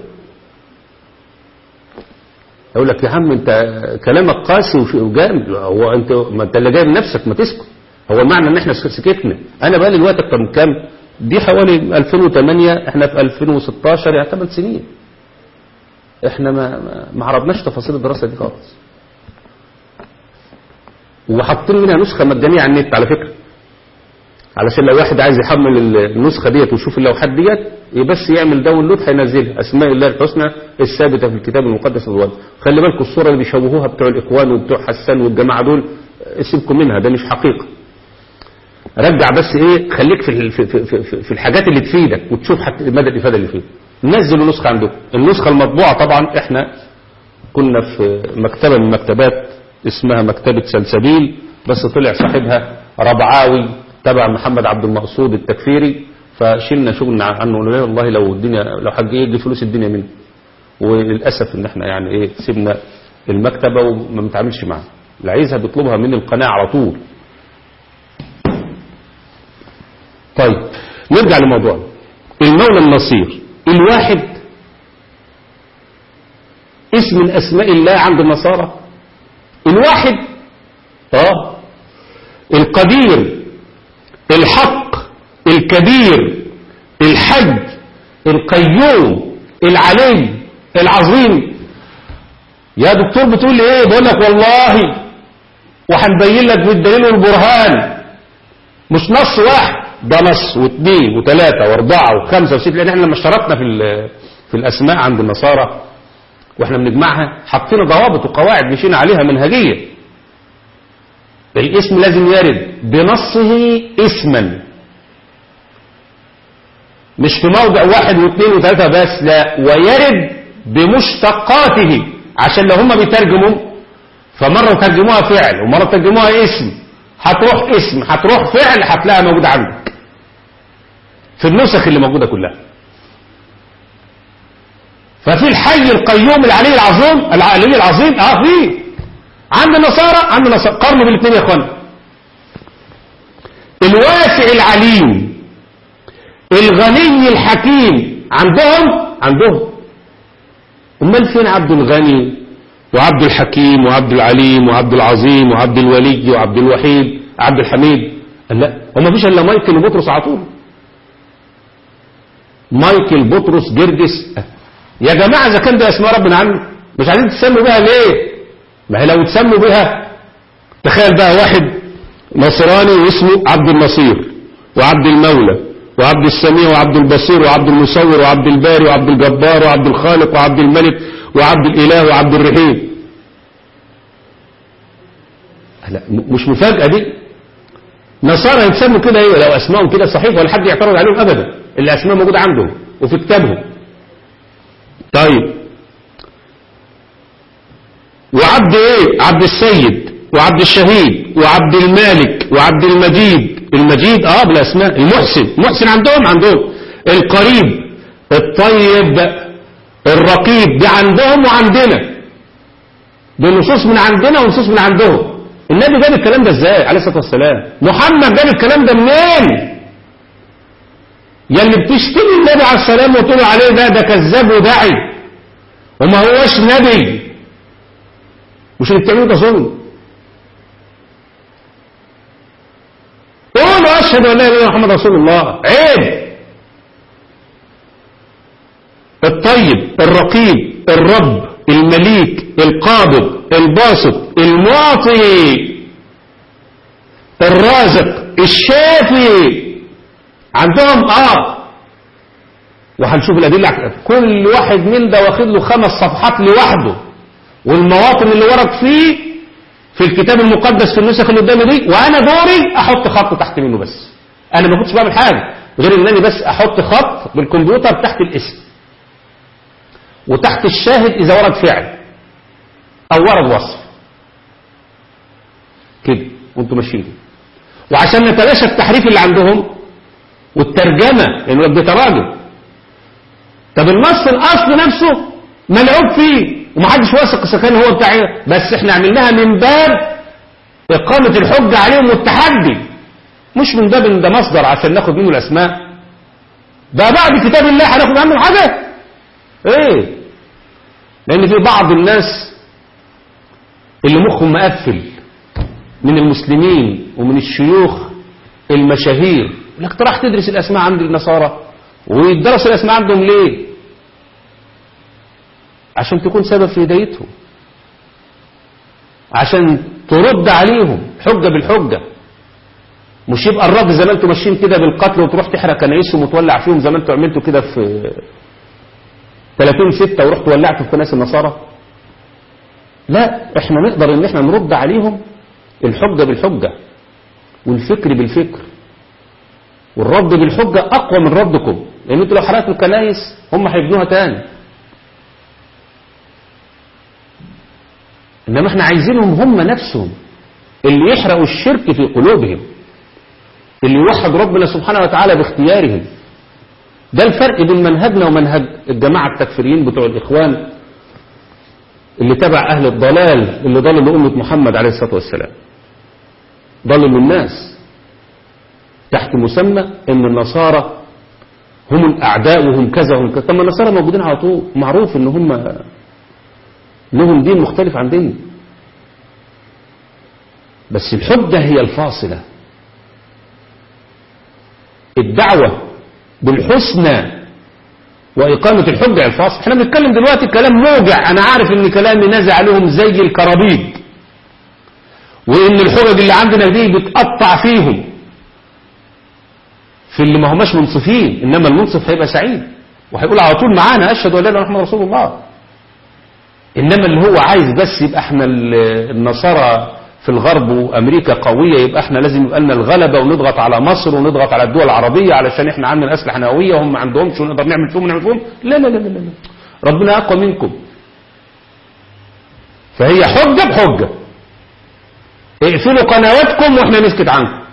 يقول لك يا عم انت كلامك قاسي وجامد هو انت ما انت اللي جايب نفسك ما تسكت هو المعنى ان احنا سكتنا انا بقى لي الوقت اكتر من كام دي حوالي 2008 احنا في 2016 يعني 8 سنين احنا ما ما عرضناش تفاصيل الدراسه دي خالص وحاطين منها نسخة مجانية على النت على فكرة علشان لو واحد عايز يحمل النسخة ديت ويشوف اللوحات ديت بس يعمل داونلود هينزلها اسماء الله الحسنى الثابتة في الكتاب المقدس الوضع خلي بالكم الصورة اللي بيشوهوها بتوع الاخوان وبتوع حسان والجماعة دول سيبكم منها ده مش حقيقة رجع بس ايه خليك في في في, في, في الحاجات اللي تفيدك وتشوف حتى مدى الافادة اللي فيها نزلوا نسخة عندكم النسخة المطبوعة طبعا احنا كنا في مكتبة من مكتبات اسمها مكتبة سلسبيل بس طلع صاحبها ربعاوي تبع محمد عبد المقصود التكفيري فشلنا شغلنا عنه قلنا له والله لو الدنيا لو حد يدي فلوس الدنيا منه وللاسف ان احنا يعني ايه سيبنا المكتبه وما بنتعاملش معاها اللي عايزها بيطلبها من القناه على طول طيب نرجع لموضوعنا المولى النصير الواحد اسم من اسماء الله عند النصارى الواحد اه القدير الحق الكبير الحج القيوم العلي العظيم يا دكتور بتقول لي ايه بقول لك والله وهنبين لك بالدليل والبرهان مش نص واحد ده نص واثنين وثلاثة واربعة وخمسة وستة لان احنا لما اشترطنا في في الاسماء عند النصارى واحنا بنجمعها حطينا ضوابط وقواعد مشينا عليها منهجية الاسم لازم يرد بنصه اسما مش في موضع واحد واثنين وثلاثة بس لا ويرد بمشتقاته عشان لو هم بيترجموا فمرة ترجموها فعل ومرة ترجموها اسم هتروح اسم هتروح فعل هتلاقيها موجودة عندك في النسخ اللي موجودة كلها ففي الحي القيوم العلي العظيم العلي العظيم اه فيه عند النصارى عند النصارى قارنوا بالاثنين يا اخوان الواسع العليم الغني الحكيم عندهم عندهم امال فين عبد الغني وعبد الحكيم وعبد العليم وعبد العظيم وعبد الولي وعبد الوحيد عبد الحميد قال لا هو ما فيش الا مايكل وبطرس على طول مايكل بطرس جرجس يا جماعه اذا كان ده اسماء ربنا عنه مش عايزين تسموا بها ليه ما هي لو تسموا بها تخيل بقى واحد نصراني واسمه عبد النصير وعبد المولى وعبد السميع وعبد البصير وعبد المصور وعبد الباري وعبد الجبار وعبد الخالق وعبد الملك وعبد الإله وعبد الرحيم لا مش مفاجأة دي نصارى يتسموا كده ايه لو اسمائهم كده صحيح ولا حد يعترض عليهم ابدا الاسماء موجودة عندهم وفي كتابهم طيب وعبد ايه عبد السيد وعبد الشهيد وعبد المالك وعبد المجيد المجيد اه بالاسماء المحسن محسن عندهم عندهم القريب الطيب الرقيب ده عندهم وعندنا بنصوص من عندنا ونصوص من عندهم النبي جاب الكلام ده ازاي عليه الصلاه والسلام محمد جاب الكلام ده منين يا اللي بتشتمي النبي عليه السلام وتقول عليه ده ده كذاب وداعي وما هوش نبي مش اللي بتعملوه ده ظلم قولوا اشهد ان لا اله الا محمد رسول الله عيب الطيب الرقيب الرب المليك القابض الباسط المعطي الرازق الشافي عندهم اه وهنشوف الادله كل واحد من ده واخد له خمس صفحات لوحده والمواطن اللي ورد فيه في الكتاب المقدس في النسخ اللي قدامي دي وانا دوري احط خط تحت منه بس انا ما كنتش بعمل حاجه غير ان انا بس احط خط بالكمبيوتر تحت الاسم وتحت الشاهد اذا ورد فعل او ورد وصف كده وانتم ماشيين وعشان نتلاشى التحريف اللي عندهم والترجمه لانه يعني بيتراجم طب النص الاصل نفسه ملعوب فيه ومحدش واثق اذا كان هو بتاع بس احنا عملناها من باب اقامه الحجه عليهم والتحدي مش من باب ان ده مصدر عشان ناخد منه الاسماء ده بعد كتاب الله هناخد عنه حاجه ايه لان في بعض الناس اللي مخهم مقفل من المسلمين ومن الشيوخ المشاهير لك راح تدرس الاسماء عند النصارى ويدرس الاسماء عندهم ليه عشان تكون سبب في هدايتهم عشان ترد عليهم حجة بالحجة مش يبقى الرد زي ما انتم ماشيين كده بالقتل وتروح تحرق كنايسهم وتولع فيهم زي ما انتم عملتوا كده في 30 6 ورحت ولعتوا في كنائس النصارى لا احنا نقدر ان احنا نرد عليهم الحجة بالحجة والفكر بالفكر والرد بالحجة اقوى من ردكم لان انتوا لو حرقتوا الكنايس هم هيبنوها تاني انما احنا عايزينهم هم نفسهم اللي يحرقوا الشرك في قلوبهم اللي يوحد ربنا سبحانه وتعالى باختيارهم ده الفرق بين منهجنا ومنهج الجماعة التكفيريين بتوع الإخوان اللي تبع أهل الضلال اللي ضلوا أمة محمد عليه الصلاة والسلام ضلوا الناس تحت مسمى ان النصارى هم الأعداء وهم كذا وهم كذا طب ما النصارى موجودين على طول معروف ان هم لهم دين مختلف عن ديننا بس الحجة هي الفاصلة الدعوة بالحسنى وإقامة الحجة الفاصل احنا بنتكلم دلوقتي كلام موجع أنا عارف إن كلامي نازل عليهم زي الكرابيد وإن الحجج اللي عندنا دي بتقطع فيهم في اللي ما هماش منصفين إنما المنصف هيبقى سعيد وهيقول على طول معانا أشهد أن لا إله إلا الله رسول الله إنما اللي هو عايز بس يبقى احنا النصارى في الغرب وامريكا قويه يبقى احنا لازم يبقى لنا الغلبه ونضغط على مصر ونضغط على الدول العربيه علشان احنا عندنا اسلحه نوويه وهم ما عندهمش ونقدر نعمل فيهم ونعمل فيهم لا لا لا لا لا ربنا اقوى منكم فهي حجه بحجه اقفلوا قنواتكم واحنا نسكت عنكم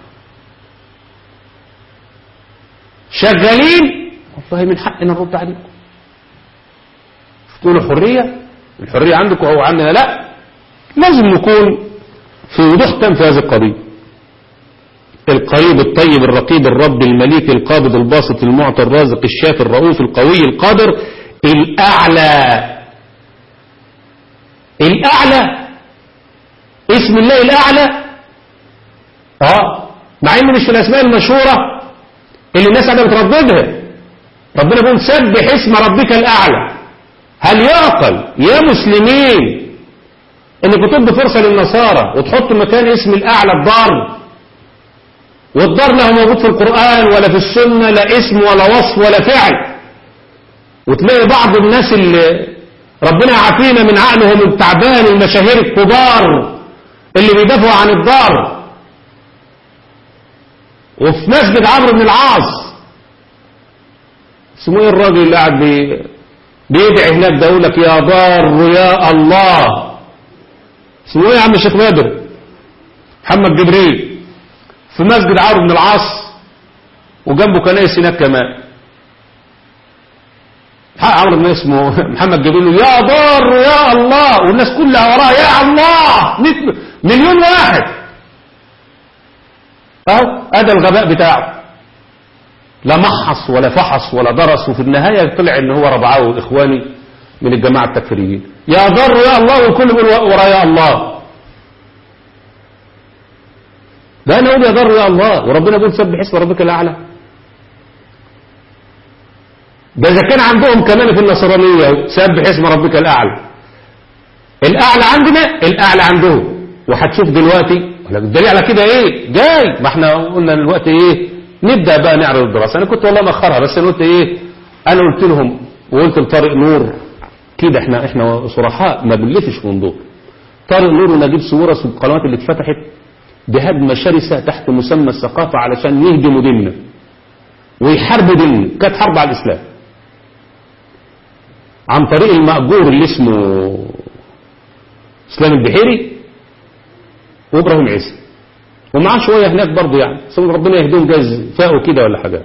شغالين والله من حقنا نرد عليكم تقولوا حريه الحريه عندكم او عندنا لا لازم نكون في وضوح تام في هذه القضية القريب الطيب الرقيب الرب المليك القابض الباسط المعطي الرازق الشافي الرؤوف القوي القادر الأعلى الأعلى اسم الله الأعلى اه مع انه مش في الأسماء المشهورة اللي الناس قاعدة بترددها ربنا بيقول سبح اسم ربك الأعلى هل يعقل يا مسلمين انك تدي فرصة للنصارى وتحط مكان اسم الاعلى الضار والضار لا هو موجود في القرآن ولا في السنة لا اسم ولا وصف ولا فعل وتلاقي بعض الناس اللي ربنا يعافينا من عقلهم التعبان المشاهير الكبار اللي بيدافعوا عن الضار وفي مسجد عمرو بن العاص اسمه ايه الراجل اللي قاعد بي... بيدعي هناك ده يقول لك يا ضار يا الله اسمه ايه يا عم الشيخ بدر محمد جبريل في مسجد عمرو بن العاص وجنبه كنائس هناك كمان حق عمرو بن اسمه محمد جبريل يا ضار يا الله والناس كلها وراه يا الله مليون واحد اهو ادى الغباء بتاعه لا محص ولا فحص ولا درس وفي النهاية طلع ان هو ربعاه اخواني من الجماعة التكفيريين يا ضر يا الله والكل يقول ورا يا الله ده انا اقول يا ضر يا الله وربنا يقول سبح اسم ربك الاعلى ده اذا كان عندهم كمان في النصرانية سبح اسم ربك الاعلى الاعلى عندنا الاعلى عندهم وهتشوف دلوقتي الدليل على كده ايه جاي ما احنا قلنا دلوقتي ايه نبدأ بقى نعرض الدراسة انا كنت والله مأخرها بس انا قلت ايه انا قلت لهم وقلت لطارق نور كده احنا احنا صرحاء ما بنلفش ونضوء طارق نور ونجيب صورة في القنوات اللي اتفتحت بهدمة شرسة تحت مسمى الثقافة علشان يهدموا ديننا ويحاربوا ديننا كانت حرب على الإسلام عن طريق المأجور اللي اسمه اسلام البحيري وابراهيم عيسى ومعاه شوية هناك برضه يعني ثم ربنا يهديهم جايز فاقوا كده ولا حاجة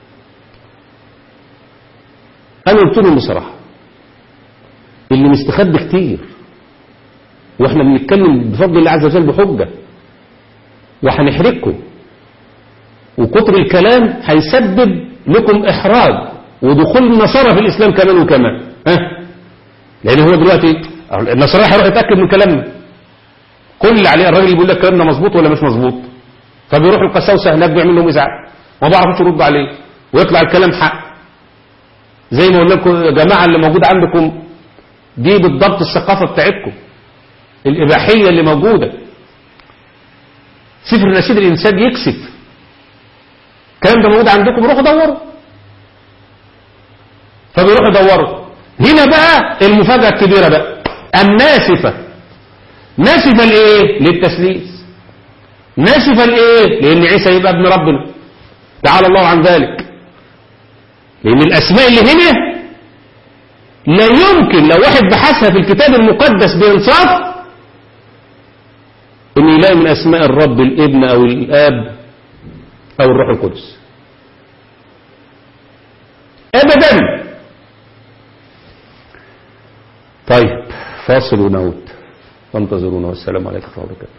أنا قلت لهم بصراحة اللي مستخبي كتير واحنا بنتكلم بفضل الله عز وجل بحجة وهنحرجكم وكتر الكلام هيسبب لكم إحراج ودخول النصارى في الإسلام كمان وكمان ها لأن هو دلوقتي النصارى هيروح يتأكد من كلامنا كل اللي عليه الراجل يقول لك كلامنا مظبوط ولا مش مظبوط فبيروح القساوسه هناك بيعمل لهم ازعاج وما بعرفوش يرد عليه ويطلع الكلام حق زي ما قلنا لكم يا جماعه اللي موجود عندكم دي بالضبط الثقافه بتاعتكم الاباحيه اللي موجوده سفر النشيد الإنسان يكسب الكلام ده موجود عندكم روحوا دوروا فبيروحوا يدوروا هنا بقى المفاجأة الكبيرة بقى الناسفة ناسفة لإيه؟ للتسليس ناسفة لإيه؟ لأن عيسى يبقى ابن ربنا تعالى الله عن ذلك لأن الأسماء اللي هنا لا يمكن لو واحد بحثها في الكتاب المقدس بإنصاف أن يلاقي من أسماء الرب الابن أو الآب أو الروح القدس أبدا طيب فاصل ونعود فانتظرونا والسلام عليكم ورحمة الله وبركاته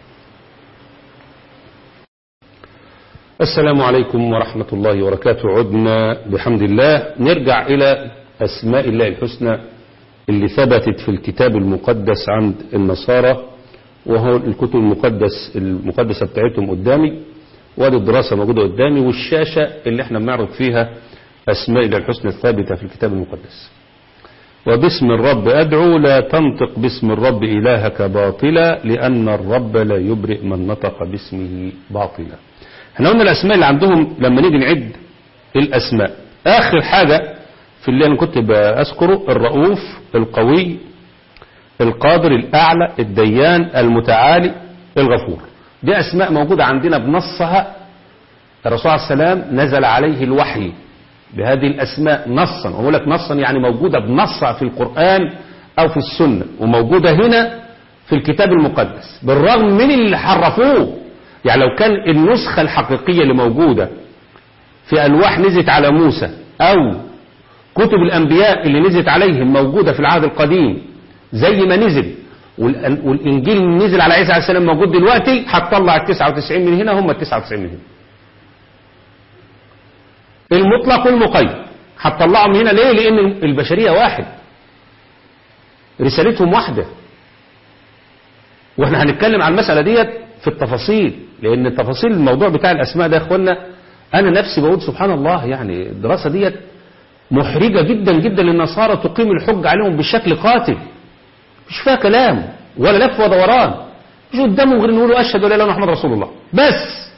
السلام عليكم ورحمة الله وبركاته عدنا بحمد الله نرجع إلى أسماء الله الحسنى اللي ثبتت في الكتاب المقدس عند النصارى وهو الكتب المقدس المقدسة بتاعتهم قدامي وادي الدراسة موجودة قدامي والشاشة اللي احنا بنعرض فيها أسماء الله الحسنى الثابتة في الكتاب المقدس وباسم الرب أدعو لا تنطق باسم الرب إلهك باطلا لأن الرب لا يبرئ من نطق باسمه باطلا احنا قلنا الأسماء اللي عندهم لما نيجي نعد الأسماء آخر حاجة في اللي أنا كنت بأذكره الرؤوف القوي القادر الأعلى الديان المتعالي الغفور دي أسماء موجودة عندنا بنصها الرسول عليه السلام نزل عليه الوحي بهذه الأسماء نصا وأقول لك نصا يعني موجودة بنصها في القرآن أو في السنة وموجودة هنا في الكتاب المقدس بالرغم من اللي حرفوه يعني لو كان النسخة الحقيقية اللي موجودة في ألواح نزلت على موسى أو كتب الأنبياء اللي نزلت عليهم موجودة في العهد القديم زي ما نزل والإنجيل نزل على عيسى عليه السلام موجود دلوقتي هتطلع ال 99 من هنا هم ال 99 من هنا المطلق والمقيد هتطلعهم هنا ليه لأن البشرية واحد رسالتهم واحدة واحنا هنتكلم عن المسألة ديت في التفاصيل لأن تفاصيل الموضوع بتاع الأسماء ده يا اخوانا أنا نفسي بقول سبحان الله يعني الدراسة ديت محرجة جدا جدا للنصارى تقيم الحج عليهم بشكل قاتل مش فيها كلام ولا لف ودوران مش قدامهم غير نقولوا أشهد ولا إله إلا محمد رسول الله بس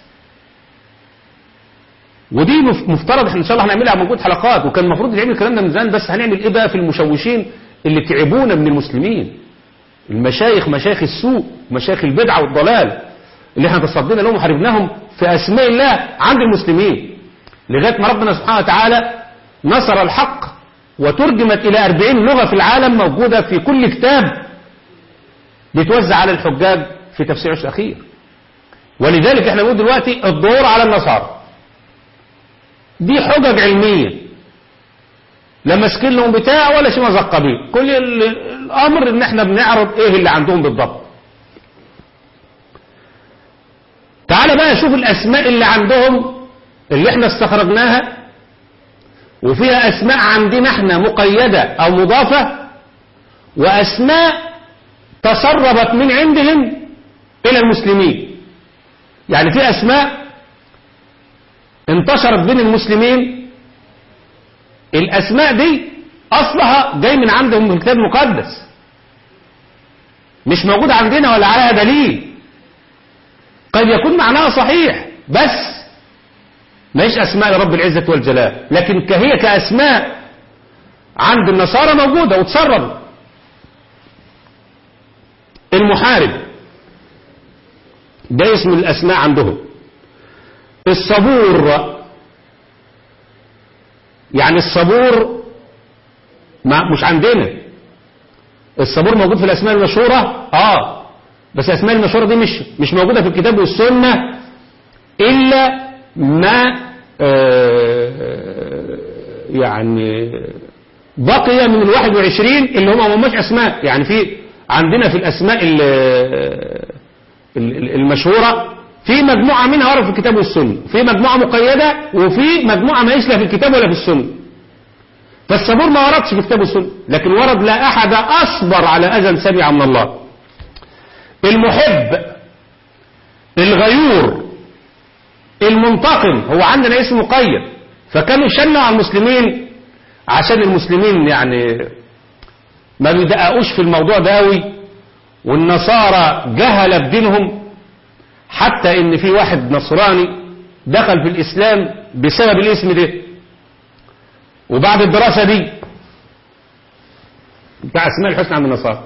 ودي مفترض احنا ان شاء الله هنعملها موجود حلقات وكان المفروض يتعمل الكلام ده من زمان بس هنعمل ايه بقى في المشوشين اللي تعبونا من المسلمين المشايخ مشايخ السوء مشايخ البدعة والضلال اللي احنا تصدينا لهم وحاربناهم في اسماء الله عند المسلمين لغاية ما ربنا سبحانه وتعالى نصر الحق وترجمت الى 40 لغة في العالم موجودة في كل كتاب بيتوزع على الحجاج في تفسير عشر الاخير ولذلك احنا بنقول دلوقتي الدور على النصارى دي حجج علمية لا ماسكين لهم بتاع ولا شيء مثقبين كل الامر ان احنا بنعرض ايه اللي عندهم بالضبط تعال بقى شوف الاسماء اللي عندهم اللي احنا استخرجناها وفيها اسماء عندنا احنا مقيدة او مضافة واسماء تسربت من عندهم الى المسلمين يعني في اسماء انتشرت بين المسلمين الأسماء دي أصلها جاي من عندهم من الكتاب المقدس مش موجود عندنا ولا عليها دليل قد يكون معناها صحيح بس ماهيش أسماء لرب العزة والجلال لكن كهي كأسماء عند النصارى موجودة وتسرب المحارب ده اسم الأسماء عندهم الصبور يعني الصبور ما مش عندنا الصبور موجود في الأسماء المشهورة آه بس الأسماء المشهورة دي مش مش موجودة في الكتاب والسنة إلا ما آه يعني بقي من الواحد وعشرين اللي هم هماش أسماء يعني في عندنا في الأسماء المشهورة في مجموعة منها ورد في الكتاب والسنة في مجموعة مقيدة وفي مجموعة ما لا في الكتاب ولا في السنة فالصبور ما وردش في الكتاب والسنة لكن ورد لا أحد أصبر على أذى سمع من الله المحب الغيور المنتقم هو عندنا اسم مقيد فكانوا يشنوا على المسلمين عشان المسلمين يعني ما بيدققوش في الموضوع ده قوي والنصارى جهل بدينهم حتى ان في واحد نصراني دخل في الاسلام بسبب الاسم ده وبعد الدراسة دي بتاع اسماء الحسنى عند النصارى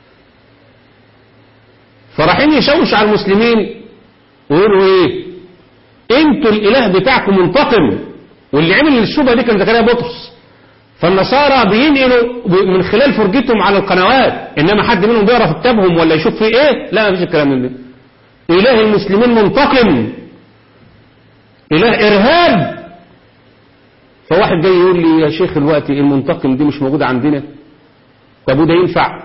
فرايحين يشوش على المسلمين ويقولوا ايه انتوا الاله بتاعكم منتقم واللي عمل الشبهه دي كان زكريا بطرس فالنصارى بينقلوا من خلال فرجتهم على القنوات انما حد منهم بيقرا في كتابهم ولا يشوف فيه ايه لا مفيش الكلام من ده اله المسلمين منتقم اله ارهاب فواحد جاي يقول لي يا شيخ الوقت المنتقم دي مش موجوده عندنا طب وده ينفع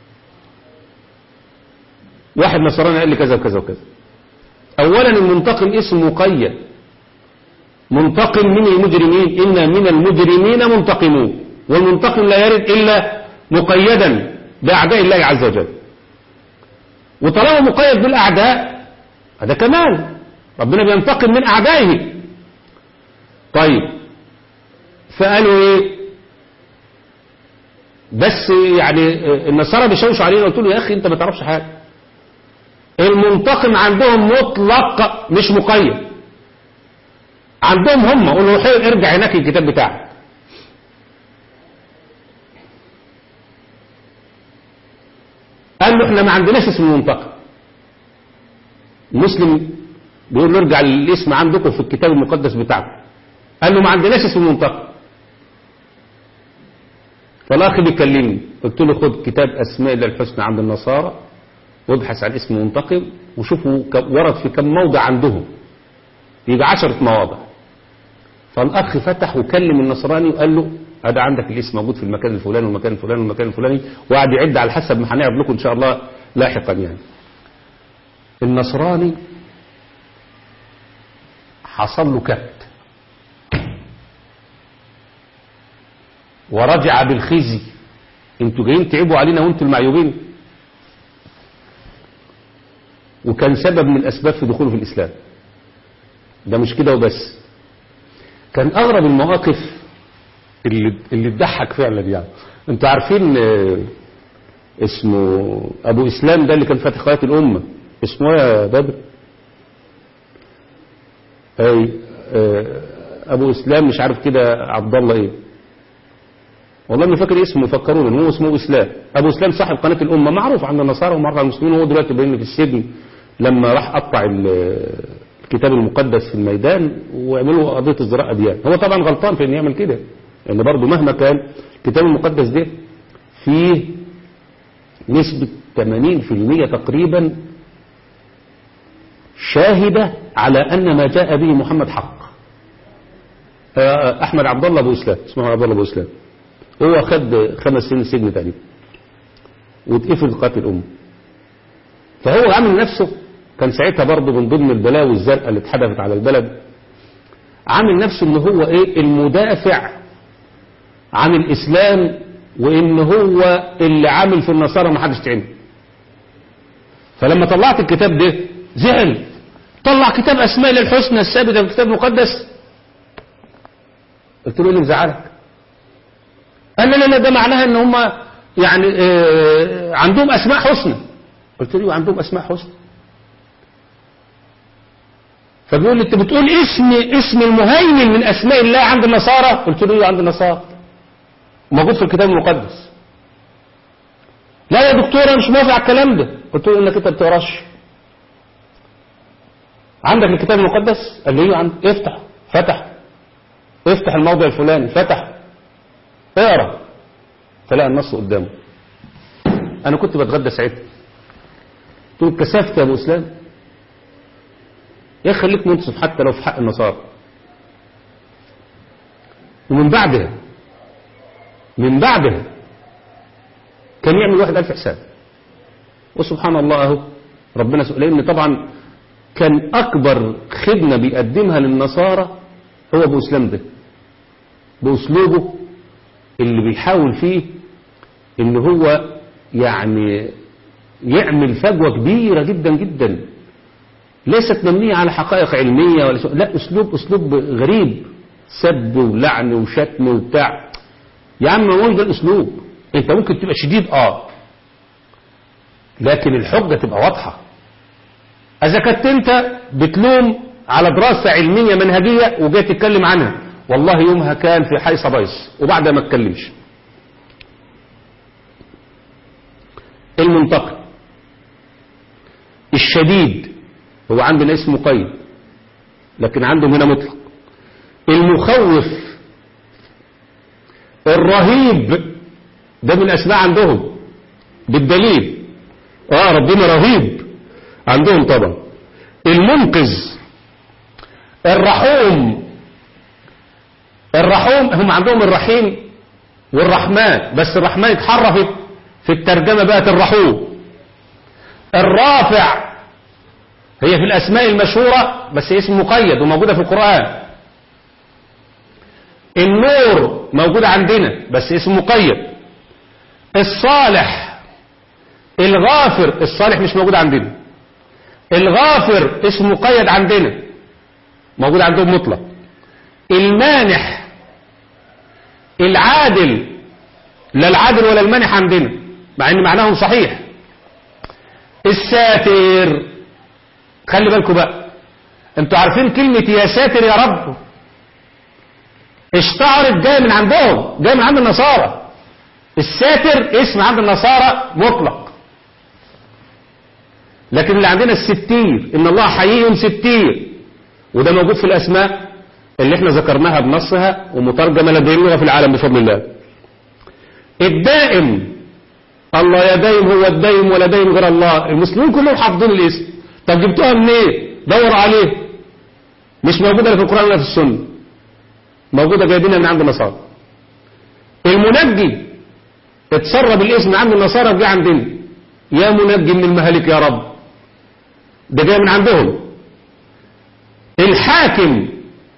واحد نصراني قال لي كذا وكذا وكذا اولا المنتقم اسم مقيد منتقم من المجرمين إن من المجرمين منتقمون والمنتقم لا يرد إلا مقيدا بأعداء الله عز وجل وطالما مقيد بالأعداء هذا كمال ربنا بينتقم من أعدائه طيب فقالوا ايه بس يعني النصارى بيشوشوا علينا قلت له يا اخي انت ما تعرفش حاجه المنتقم عندهم مطلق مش مقيد عندهم هم قول له ارجع هناك الكتاب بتاعك قال له احنا ما عندناش اسم منتقم المسلم بيقول له ارجع للاسم عندكم في الكتاب المقدس بتاعكم قال له ما عندناش اسم منتقم فالاخ بيكلمني قلت له خد كتاب اسماء الله الحسنى عند النصارى وابحث عن اسم منتقم وشوفوا ورد في كم موضع عندهم يبقى عشرة مواضع فالأخ فتح وكلم النصراني وقال له هذا عندك الاسم موجود في المكان الفلاني والمكان الفلاني والمكان الفلاني وقعد يعد على حسب ما هنعرض لكم إن شاء الله لاحقا يعني النصراني حصل له كبت ورجع بالخزي انتوا جايين تعبوا علينا وانتوا المعيوبين وكان سبب من الأسباب في دخوله في الإسلام ده مش كده وبس كان أغرب المواقف اللي اللي تضحك فعلا يعني انتوا عارفين اسمه أبو إسلام ده اللي كان فاتح قناة الأمة اسمه يا بدر أي أبو إسلام مش عارف كده عبد الله إيه والله ما فاكر اسمه فكروني ان هو اسمه اسلام ابو اسلام صاحب قناه الامه معروف عند النصارى ومعروف عند المسلمين وهو دلوقتي باين في السجن لما راح قطع الكتاب المقدس في الميدان وعملوا قضيه ازدراء اديان هو طبعا غلطان في انه يعمل كده لان يعني برضه مهما كان الكتاب المقدس ده فيه نسبه 80% تقريبا شاهده على ان ما جاء به محمد حق احمد عبد الله ابو اسلام اسمه عبد الله ابو اسلام هو خد خمس سنين سجن تقريبا واتقفل قاتل الأمة فهو عامل نفسه كان ساعتها برضه من ضمن البلاوي الزرقاء اللي اتحدثت على البلد عامل نفسه ان هو ايه المدافع عن الاسلام وان هو اللي عامل في النصارى ما حدش تعمل فلما طلعت الكتاب ده زعل طلع كتاب اسماء للحسنى الثابته في الكتاب المقدس قلت له ايه اللي مزعلك قال لا لا ده معناها ان هم يعني آه عندهم اسماء حسنى قلت له عندهم اسماء حسنى فبيقول لي انت بتقول اسم اسم المهيمن من اسماء الله عند النصارى قلت له عند النصارى موجود في الكتاب المقدس لا يا دكتور انا مش موافق على الكلام ده قلت له انك انت ما بتقراش عندك الكتاب المقدس قال لي عند افتح فتح افتح الموضع الفلاني فتح اقرا فلقى النص قدامه انا كنت بتغدى ساعتها قلت له اتكسفت يا ابو اسلام يا خليك منصف حتى لو في حق النصارى ومن بعدها من بعدها كان يعمل واحد ألف حساب وسبحان الله اهو ربنا سؤال لأن طبعا كان أكبر خدمة بيقدمها للنصارى هو أبو إسلام ده بأسلوبه اللي بيحاول فيه ان هو يعني يعمل فجوة كبيرة جدا جدا ليست مبنية على حقائق علمية ولا لا اسلوب اسلوب غريب سب ولعن وشتم وبتاع يا عم ما ده الاسلوب انت ممكن تبقى شديد اه لكن الحجة تبقى واضحة اذا كنت انت بتلوم على دراسة علمية منهجية وجاي تتكلم عنها والله يومها كان في حي صبايس وبعد ما اتكلمش المنتقد الشديد هو عندنا اسم مقيد لكن عندهم هنا مطلق المخوف الرهيب ده من الاسماء عندهم بالدليل اه ربنا رهيب عندهم طبعا المنقذ الرحوم الرحوم هم عندهم الرحيم والرحمن بس الرحمن اتحرفت في الترجمة بقت الرحوم الرافع هي في الأسماء المشهورة بس اسم مقيد وموجودة في القرآن النور موجود عندنا بس اسم مقيد الصالح الغافر الصالح مش موجود عندنا الغافر اسم مقيد عندنا موجود عندهم مطلق المانح العادل لا العادل ولا المانح عندنا مع ان معناهم صحيح الساتر خلي بالكم بقى انتوا عارفين كلمة يا ساتر يا رب اشتهرت جاية من عندهم جاية من عند النصارى الساتر اسم عند النصارى مطلق لكن اللي عندنا الستير ان الله حيي ستير وده موجود في الاسماء اللي احنا ذكرناها بنصها ومترجمة لديه اللغة في العالم بفضل الله الدائم الله يا دايم هو الدايم ولا دايم غير الله المسلمين كلهم حافظين الاسم طب جبتوها منين دور عليه مش موجودة لا في القرآن ولا في السنة موجودة جايبينها من عند النصارى المنجي اتسرب الاسم عند النصارى جه عندنا يا منجي من المهالك يا رب ده جاي من عندهم الحاكم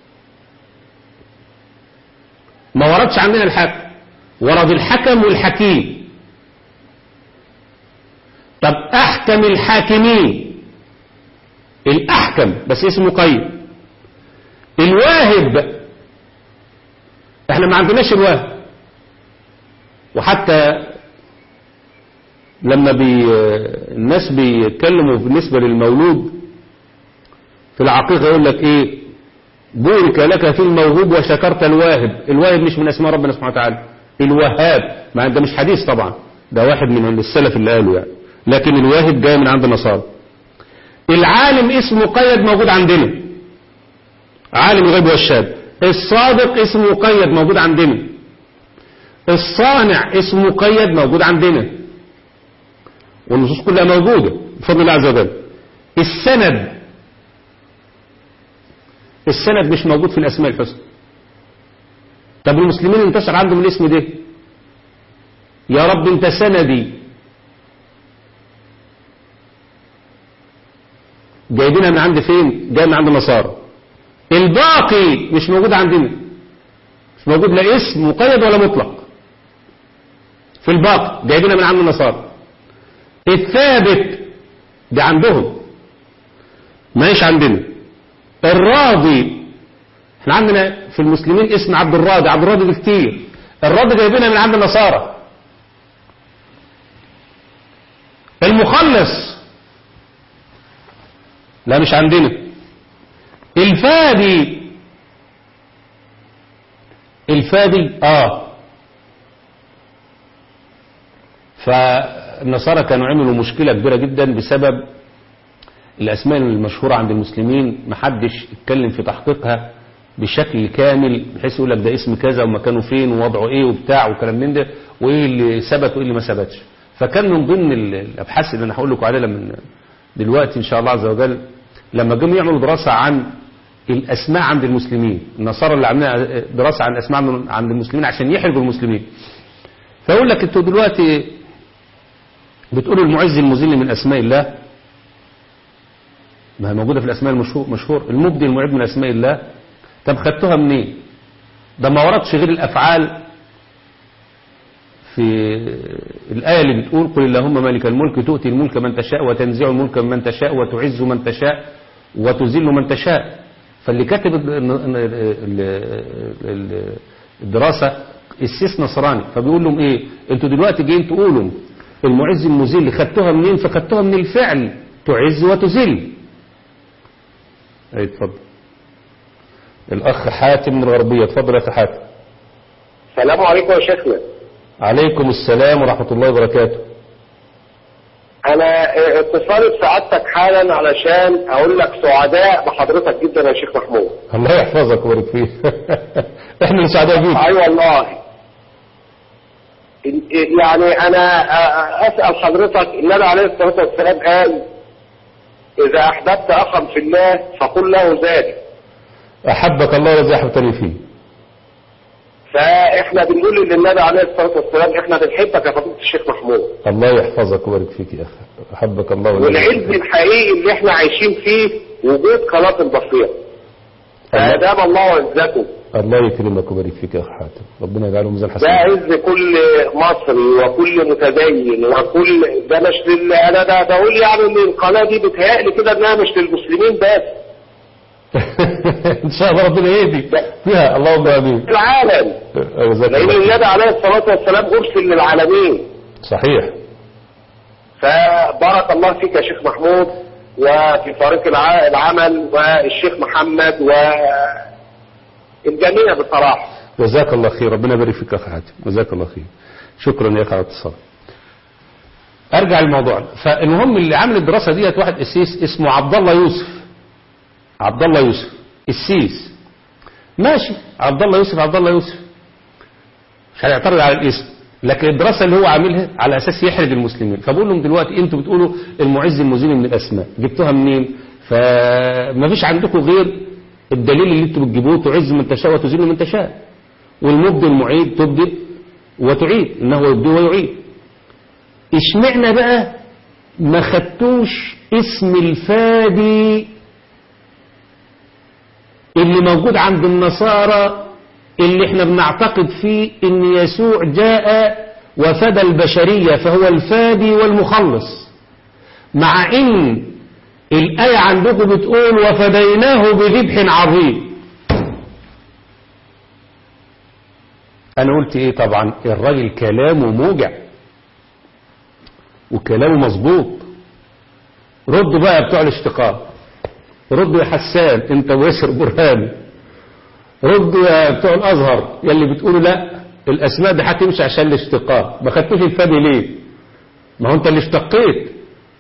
ما وردش عندنا الحاكم ورد الحكم والحكيم طب احكم الحاكمين الاحكم بس اسمه قيد الواهب احنا ما عندناش الواهب وحتى لما بي الناس بيتكلموا بالنسبة للمولود في العقيقة يقول لك ايه بورك لك في الموهوب وشكرت الواهب الواهب مش من اسماء ربنا سبحانه وتعالى الوهاب ما ده مش حديث طبعا ده واحد من السلف اللي قاله يعني لكن الواهب جاي من عند النصارى العالم اسم مقيد موجود عندنا عالم الغيب والشهاده الصادق اسم مقيد موجود عندنا الصانع اسم مقيد موجود عندنا والنصوص كلها موجودة بفضل الله عز وجل السند السند مش موجود في الأسماء الحسنى طب المسلمين انتشر عندهم الاسم ده يا رب انت سندي جايبينها من عند فين جاي من عند النصارى الباقي مش موجود عندنا مش موجود لا اسم مقيد ولا مطلق في الباقي جايبينها من عند النصارى الثابت ده عندهم ماهيش عندنا الراضي احنا عندنا في المسلمين اسم عبد الراضي عبد الراضي ده كتير الراضي جايبينها من عند النصارى المخلص لا مش عندنا الفادي الفادي اه فالنصارى كانوا عملوا مشكلة كبيرة جدا بسبب الأسماء المشهورة عند المسلمين محدش اتكلم في تحقيقها بشكل كامل بحيث يقول لك ده اسم كذا ومكانه فين ووضعه ايه وبتاع وكلام من ده وايه اللي ثبت وايه اللي ما ثبتش فكان من ضمن الابحاث اللي انا هقول لكم عليها من دلوقتي ان شاء الله عز وجل لما جم يعملوا دراسة عن الاسماء عند المسلمين النصارى اللي عاملين دراسة عن الاسماء عند المسلمين عشان يحرجوا المسلمين فيقول لك انتوا دلوقتي بتقولوا المعز المذل من اسماء الله ما هي موجودة في الاسماء المشهور مشهور المبدي المعد من اسماء الله طب خدتوها منين ده ما وردش غير الافعال في الآية اللي بتقول قل اللهم مالك الملك تؤتي الملك من تشاء وتنزع الملك من تشاء وتعز من تشاء وتذل من تشاء فاللي كاتب الدراسة السيس نصراني فبيقول لهم ايه انتوا دلوقتي جايين تقولوا المعز المذل خدتوها منين فخدتوها من الفعل تعز وتذل اي اتفضل الاخ حاتم من الغربية اتفضل يا اخي حاتم السلام عليكم يا شيخنا عليكم السلام ورحمة الله وبركاته انا اتصالي بسعادتك حالا علشان اقول لك سعداء بحضرتك جدا يا شيخ محمود الله يحفظك ويبارك فيك احنا اللي سعداء بيك اي والله يعني انا اسال حضرتك النبي عليه الصلاه والسلام قال اذا احببت اخا في الله فقل له ذلك احبك الله الذي احببتني فيه فاحنا بنقول للنبي عليه الصلاه والسلام احنا بنحبك يا فضيله الشيخ محمود الله يحفظك ويبارك فيك يا اخي احبك الله والذي والعز الحقيقي اللي احنا عايشين فيه وجود قناه البصيره فادام الله عزكم الله يكرمك ويبارك فيك يا اخي حاتم ربنا يجعله ميزان ده حسنات عز كل مصري وكل متدين وكل ده مش لل... انا ده بقول يعني ان القناه دي بتهيألي كده انها مش للمسلمين بس ان شاء الله ربنا يهدي فيها اللهم امين العالم جزاك لان الله خير. النبي عليه الصلاه والسلام ارسل للعالمين صحيح فبارك الله فيك يا شيخ محمود وفي فريق الع- العمل والشيخ محمد والجميع بصراحه جزاك الله خير ربنا يبارك فيك يا اخي حاتم جزاك الله خير شكرا يا اخي على الاتصال ارجع للموضوع فالمهم اللي عامل الدراسه ديت واحد قسيس اسمه عبد الله يوسف عبد الله يوسف السيس ماشي عبد الله يوسف عبد الله يوسف مش هيعترض على الاسم لكن الدراسه اللي هو عاملها على اساس يحرج المسلمين فبقول لهم دلوقتي انتوا بتقولوا المعز المزين من الاسماء جبتوها منين فما فيش عندكم غير الدليل اللي انتوا بتجيبوه تعز من تشاء وتذل من تشاء والمبدئ المعيد تبدئ وتعيد انه يبدئ ويعيد اشمعنا بقى ما خدتوش اسم الفادي اللي موجود عند النصارى اللي احنا بنعتقد فيه ان يسوع جاء وفدى البشرية فهو الفادي والمخلص مع ان الآية عندكم بتقول وفديناه بذبح عظيم انا قلت ايه طبعا الراجل كلامه موجع وكلامه مظبوط ردوا بقى بتوع الاشتقاق ردوا يا حسان انت ويسر برهان ردوا يا بتوع الازهر يلي بتقولوا لا الاسماء دي هتمشي عشان الاشتقاق ما خدتوش الفادي ليه ما هو انت اللي اشتقيت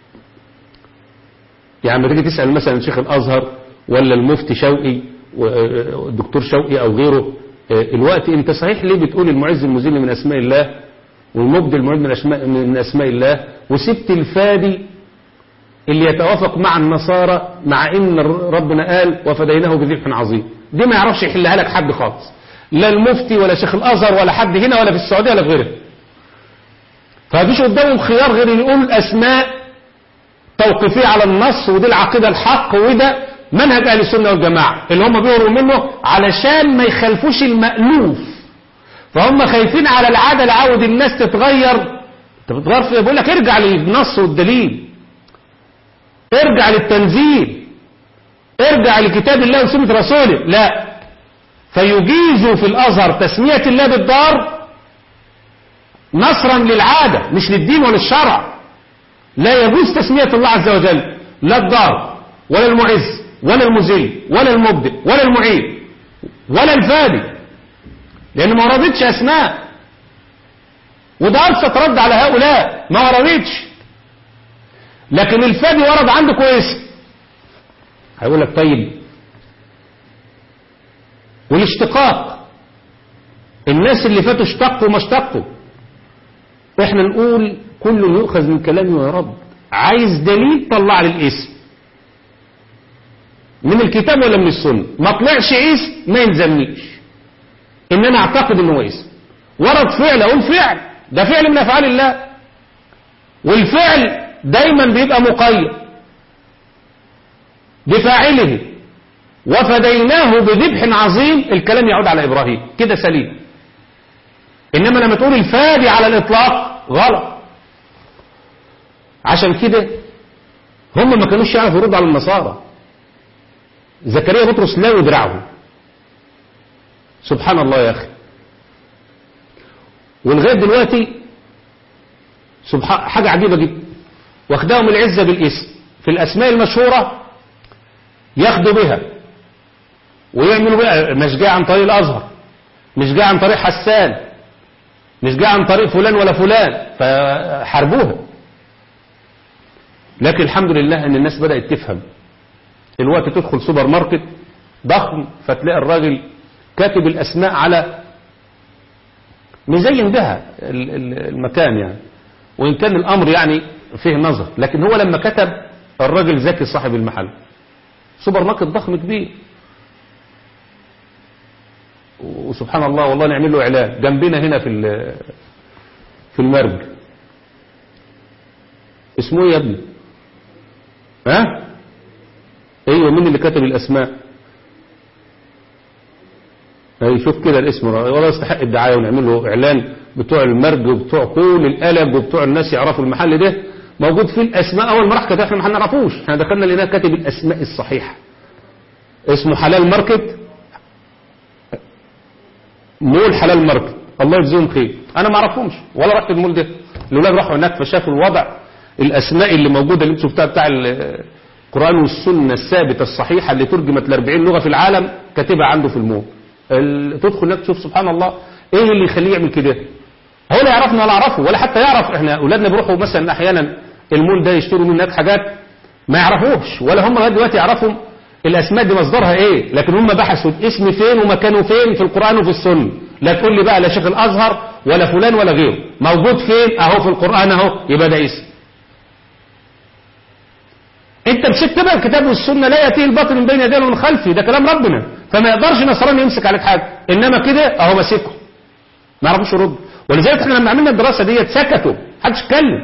يعني لما تيجي تسأل مثلا شيخ الازهر ولا المفتي شوقي والدكتور شوقي او غيره الوقت انت صحيح ليه بتقول المعز المذل من اسماء الله والمبدل المعز من اسماء من اسماء الله وسبت الفادي اللي يتوافق مع النصارى مع ان ربنا قال وفديناه بذبح عظيم دي ما يعرفش يحلها لك حد خالص لا المفتي ولا شيخ الازهر ولا حد هنا ولا في السعوديه ولا في غيرها فمفيش قدامهم خيار غير يقول اسماء توقيفيه على النص ودي العقيده الحق وده منهج اهل السنه والجماعه اللي هم بيهروا منه علشان ما يخالفوش المألوف فهم خايفين على العاده العود الناس تتغير انت بتغير في بقول لك ارجع للنص والدليل ارجع للتنزيل ارجع لكتاب الله وسنة رسوله لا فيجيزوا في الأزهر تسمية الله بالدار نصرا للعادة مش للدين ولا الشرع لا يجوز تسمية الله عز وجل لا الدار ولا المعز ولا المذل ولا المبدئ ولا المعيد ولا الفادي لأن ما وردتش أسماء وده أبسط رد على هؤلاء ما وردتش لكن الفادي ورد عندك اسم هيقول لك طيب والاشتقاق الناس اللي فاتوا اشتقوا ما اشتقوا احنا نقول كل يؤخذ من كلامي ويرد عايز دليل طلع لي الاسم من الكتاب ولا من السنة ما طلعش اسم ما يلزمنيش ان انا اعتقد انه اسم ورد فعل اقول فعل ده فعل من افعال الله والفعل دايما بيبقى مقيد بفاعله وفديناه بذبح عظيم الكلام يعود على إبراهيم كده سليم إنما لما تقول الفادي على الإطلاق غلط عشان كده هم ما كانوش يعرفوا يردوا على النصارى زكريا بطرس لا يدرعه سبحان الله يا أخي ولغاية دلوقتي سبحان حاجة عجيبة جدا واخداهم العزة بالاسم في الأسماء المشهورة ياخدوا بها ويعملوا بها مش جاي عن طريق الازهر مش جاي عن طريق حسان مش جاي عن طريق فلان ولا فلان فحاربوها لكن الحمد لله ان الناس بدأت تفهم الوقت تدخل سوبر ماركت ضخم فتلاقي الراجل كاتب الاسماء على مزين بها ال- ال- المكان يعني وإن كان الأمر يعني فيه نظر لكن هو لما كتب الراجل ذكي صاحب المحل سوبر ماركت ضخم كبير وسبحان الله والله نعمل له إعلان جنبنا هنا في ال- في المرج اسمه ايه يا ابني ها ايوه مين اللي كتب الاسماء اي شوف كده الاسم ولا يستحق الدعايه ونعمل له اعلان بتوع المرج وبتوع كل القلب وبتوع الناس يعرفوا المحل ده موجود فيه الاسماء اول ما راح كتب احنا ما نعرفوش احنا دخلنا لقيناه كاتب الاسماء الصحيحه اسمه حلال ماركت مول حلال ماركت الله يجزيهم خير انا ما اعرفهمش ولا رحت المول ده الاولاد راحوا هناك فشافوا الوضع الاسماء اللي موجوده اللي انتوا شفتها بتاع القران والسنه الثابته الصحيحه اللي ترجمت ل 40 لغه في العالم كاتبها عنده في المول ال- تدخل هناك تشوف سبحان الله ايه اللي يخليه يعمل كده هو لا يعرفنا ولا اعرفه ولا حتى يعرف احنا اولادنا بيروحوا مثلا احيانا المول ده يشتروا منه هناك حاجات ما يعرفوش ولا هم لغايه دلوقتي يعرفوا الاسماء دي مصدرها ايه لكن هم بحثوا الاسم فين ومكانه فين في القران وفي السنه لا تقول لي بقى لا شيخ الازهر ولا فلان ولا غيره موجود فين اهو في القران اهو يبقى ده اسم انت مسكت بقى الكتاب والسنه لا ياتيه الباطل من بين يديه ومن خلفه ده كلام ربنا فما يقدرش نصراني يمسك عليك حاجه انما كده اهو ماسكه ما يعرفوش يرد ولذلك احنا لما عملنا الدراسه ديت سكتوا محدش اتكلم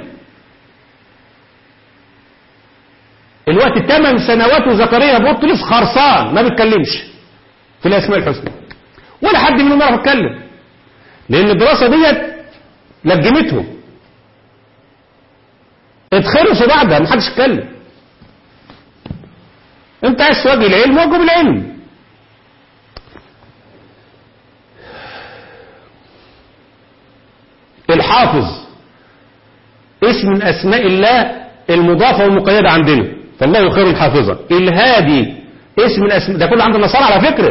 الوقت ثمان سنوات وزكريا بطرس خرصان ما بيتكلمش في الاسماء الحسنى ولا حد منهم يعرف يتكلم لان الدراسه ديت لجمتهم اتخرسوا بعدها محدش اتكلم انت عايز تواجه العلم واجه بالعلم الحافظ اسم من اسماء الله المضافه والمقيده عندنا فالله خير حافظا الهادي اسم من اسماء ده كله عند النصارى على فكره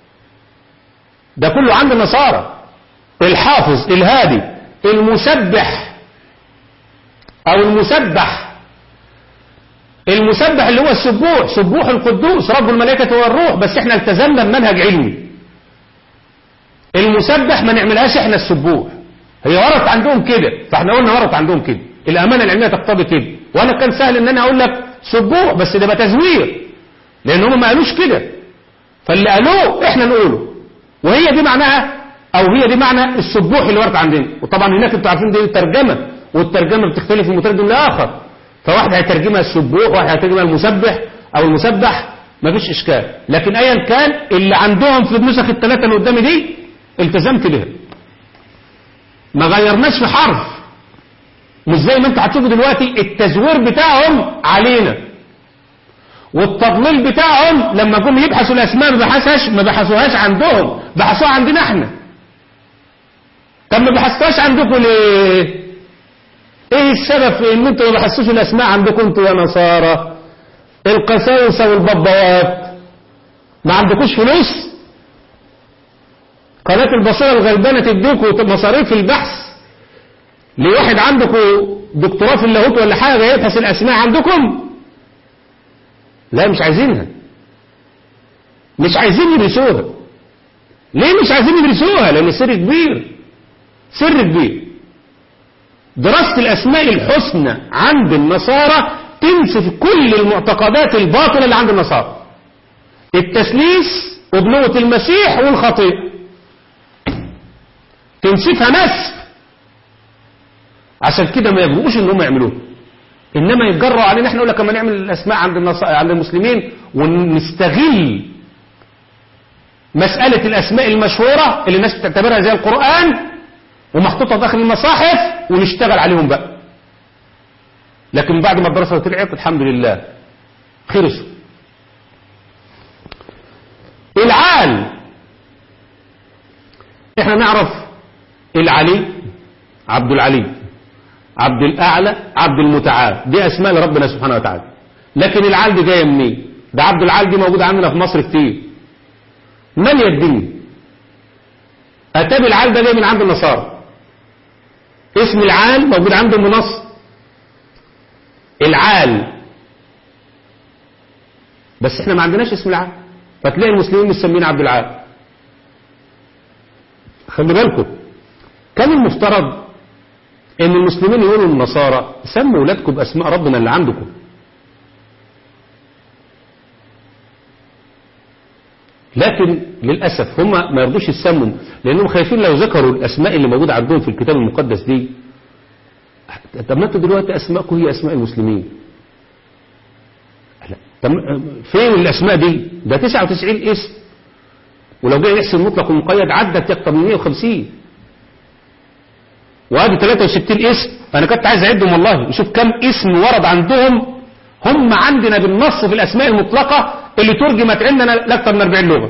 ده كله عند النصارى الحافظ الهادي المسبح او المسبح المسبح اللي هو السبوح سبوح القدوس رب الملائكة والروح بس احنا التزمنا بمنهج علمي المسبح ما نعملهاش احنا السبوح هي ورث عندهم كده فاحنا قلنا ورث عندهم كده الامانه العلميه تقتضي كده وانا كان سهل ان انا اقول لك سبوح بس ده بقى تزوير لان هم ما قالوش كده فاللي قالوه احنا نقوله وهي دي معناها او هي دي معنى السبوح اللي ورث عندنا وطبعا هناك انتوا عارفين دي ترجمه والترجمه بتختلف من مترجم لاخر فواحد هيترجمها السبوح واحد هيترجمها المسبح او المسبح مفيش اشكال لكن ايا كان اللي عندهم في النسخ الثلاثه اللي قدامي دي التزمت بها ما غيرناش في حرف مش زي ما انت هتشوفوا دلوقتي التزوير بتاعهم علينا والتضليل بتاعهم لما جم يبحثوا الاسماء ما بحثهاش ما بحثوهاش عندهم بحثوها عندنا احنا طب ما بحثتوهاش عندكم ليه ايه السبب في ان انتوا ما بحثوش الاسماء عندكم انتوا يا نصارى القساوسه والببوات ما عندكوش فلوس قناة البصيرة الغلبانة تديكوا مصاريف البحث لواحد عندكم دكتوراه في اللاهوت ولا حاجة يبحث الأسماء عندكم لا مش عايزينها مش عايزين يدرسوها ليه مش عايزين يدرسوها لأن سر كبير سر كبير دراسة الأسماء الحسنى عند النصارى تنسف كل المعتقدات الباطلة اللي عند النصارى التسليس وبنوة المسيح والخطيئة تنسفها نسف عشان كده ما يجرؤوش ان هم يعملوها انما يتجرأوا علينا احنا نقول لك اما نعمل الاسماء عند النص... عند المسلمين ونستغل مسألة الاسماء المشهورة اللي الناس بتعتبرها زي القرآن ومحطوطة داخل المصاحف ونشتغل عليهم بقى لكن بعد ما الدراسة طلعت الحمد لله خلصوا العال احنا نعرف العلي عبد العلي عبد الأعلى عبد المتعال دي أسماء لربنا سبحانه وتعالى لكن العال دي جاية منين ده عبد العال دي موجودة عندنا في مصر كتير من يدني أتاب العال ده جاي من عند النصارى اسم العال موجود عندهم منص العال بس احنا ما عندناش اسم العال فتلاقي المسلمين مسمين عبد العال خلي بالكم كان المفترض ان المسلمين يقولوا للنصارى سموا ولادكم باسماء ربنا اللي عندكم لكن للأسف هم ما يرضوش يسموا لأنهم خايفين لو ذكروا الأسماء اللي موجودة عندهم في الكتاب المقدس دي طب ما انتوا دلوقتي أسماءكم هي أسماء المسلمين لا. طب فين الأسماء دي ده 99 اسم ولو جاي نحسب مطلق ومقيد عدت أكتر من 150 وادي 63 اسم أنا كنت عايز أعدهم والله نشوف كم اسم ورد عندهم هم عندنا بالنص في الأسماء المطلقة اللي ترجمت عندنا لأكثر من 40 لغة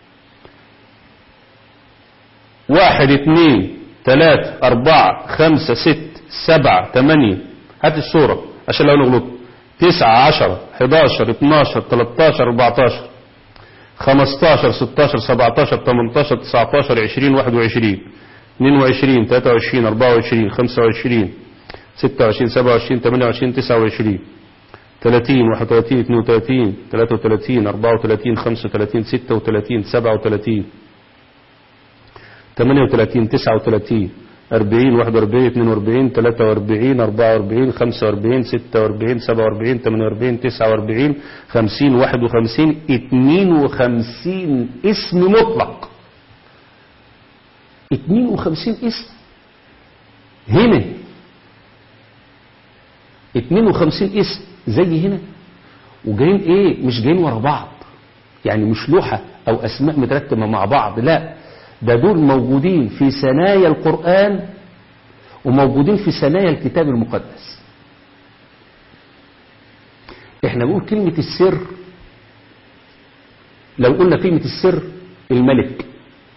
واحد اثنين ثلاثة أربعة خمسة ست سبعة ثمانية هات الصورة عشان لو نغلط تسعة عشرة حداشر اتناشر تلاتاشر اربعتاشر خمستاشر ستاشر سبعتاشر تمنتاشر تسعتاشر عشرين واحد وعشرين اتنين وعشرين تلاتة وعشرين أربعة وعشرين خمسة وعشرين ستة وعشرين سبعة وعشرين تمانية وعشرين تسعة وعشرين 30 31 32 33 34 35 36 37 38 39 40 41 42 43 44 45 46 47 48 49 50 51 52 اسم مطلق 52 اسم هنا 52 اسم زي هنا وجايين ايه مش جايين ورا بعض يعني مش لوحة او اسماء مترتبة مع بعض لا ده دول موجودين في ثنايا القرآن وموجودين في ثنايا الكتاب المقدس احنا بنقول كلمة السر لو قلنا كلمة السر الملك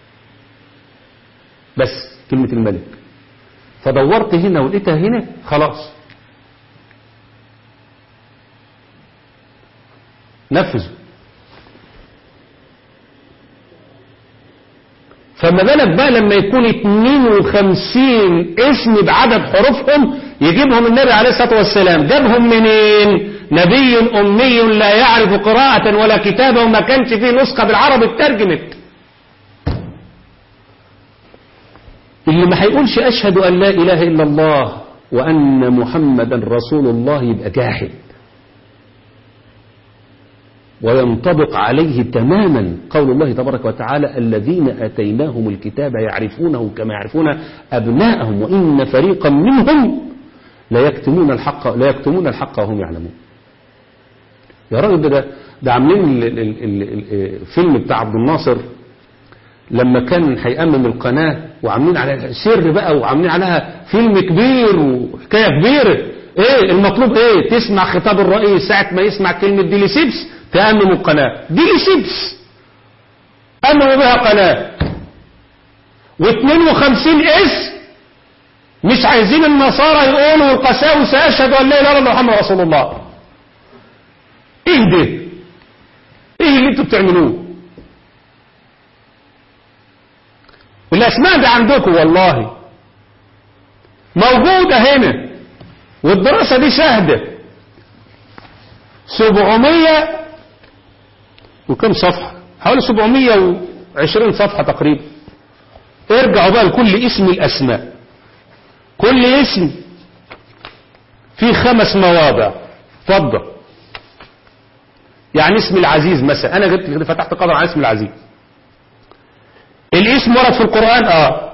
بس كلمة الملك فدورت هنا ولقيتها هنا خلاص نفذوا فما بالك بقى لما يكون 52 اسم بعدد حروفهم يجيبهم النبي عليه الصلاة والسلام جابهم منين نبي أمي لا يعرف قراءة ولا كتابة وما كانش فيه نسخة بالعربي اترجمت اللي ما هيقولش أشهد أن لا إله إلا الله وأن محمدا رسول الله يبقى جاحد وينطبق عليه تماما قول الله تبارك وتعالى الذين أتيناهم الكتاب يعرفونه كما يعرفون أبناءهم وإن فريقا منهم لا يكتمون الحق لا يكتمون الحق وهم يعلمون يا راجل ده ده عاملين الفيلم بتاع عبد الناصر لما كان هيأمم القناة وعاملين عليها سر بقى وعاملين عليها فيلم كبير وحكاية كبيرة ايه المطلوب ايه تسمع خطاب الرئيس ساعة ما يسمع كلمة ديلي سيبس تأمم القناة ديلي سيبس أمموا بها قناة و52 اسم مش عايزين النصارى يقولوا القساوسة أشهد أن لا إله إلا الله محمد رسول الله إيه ده إيه اللي أنتوا بتعملوه الأسماء دي عندكم والله موجودة هنا والدراسة دي شاهدة سبعمية وكم صفحة حوالي سبعمية وعشرين صفحة تقريبا ارجعوا بقى لكل اسم الأسماء كل اسم في خمس مواضع اتفضل يعني اسم العزيز مثلا انا جبت فتحت قدر على اسم العزيز الاسم ورد في القرآن اه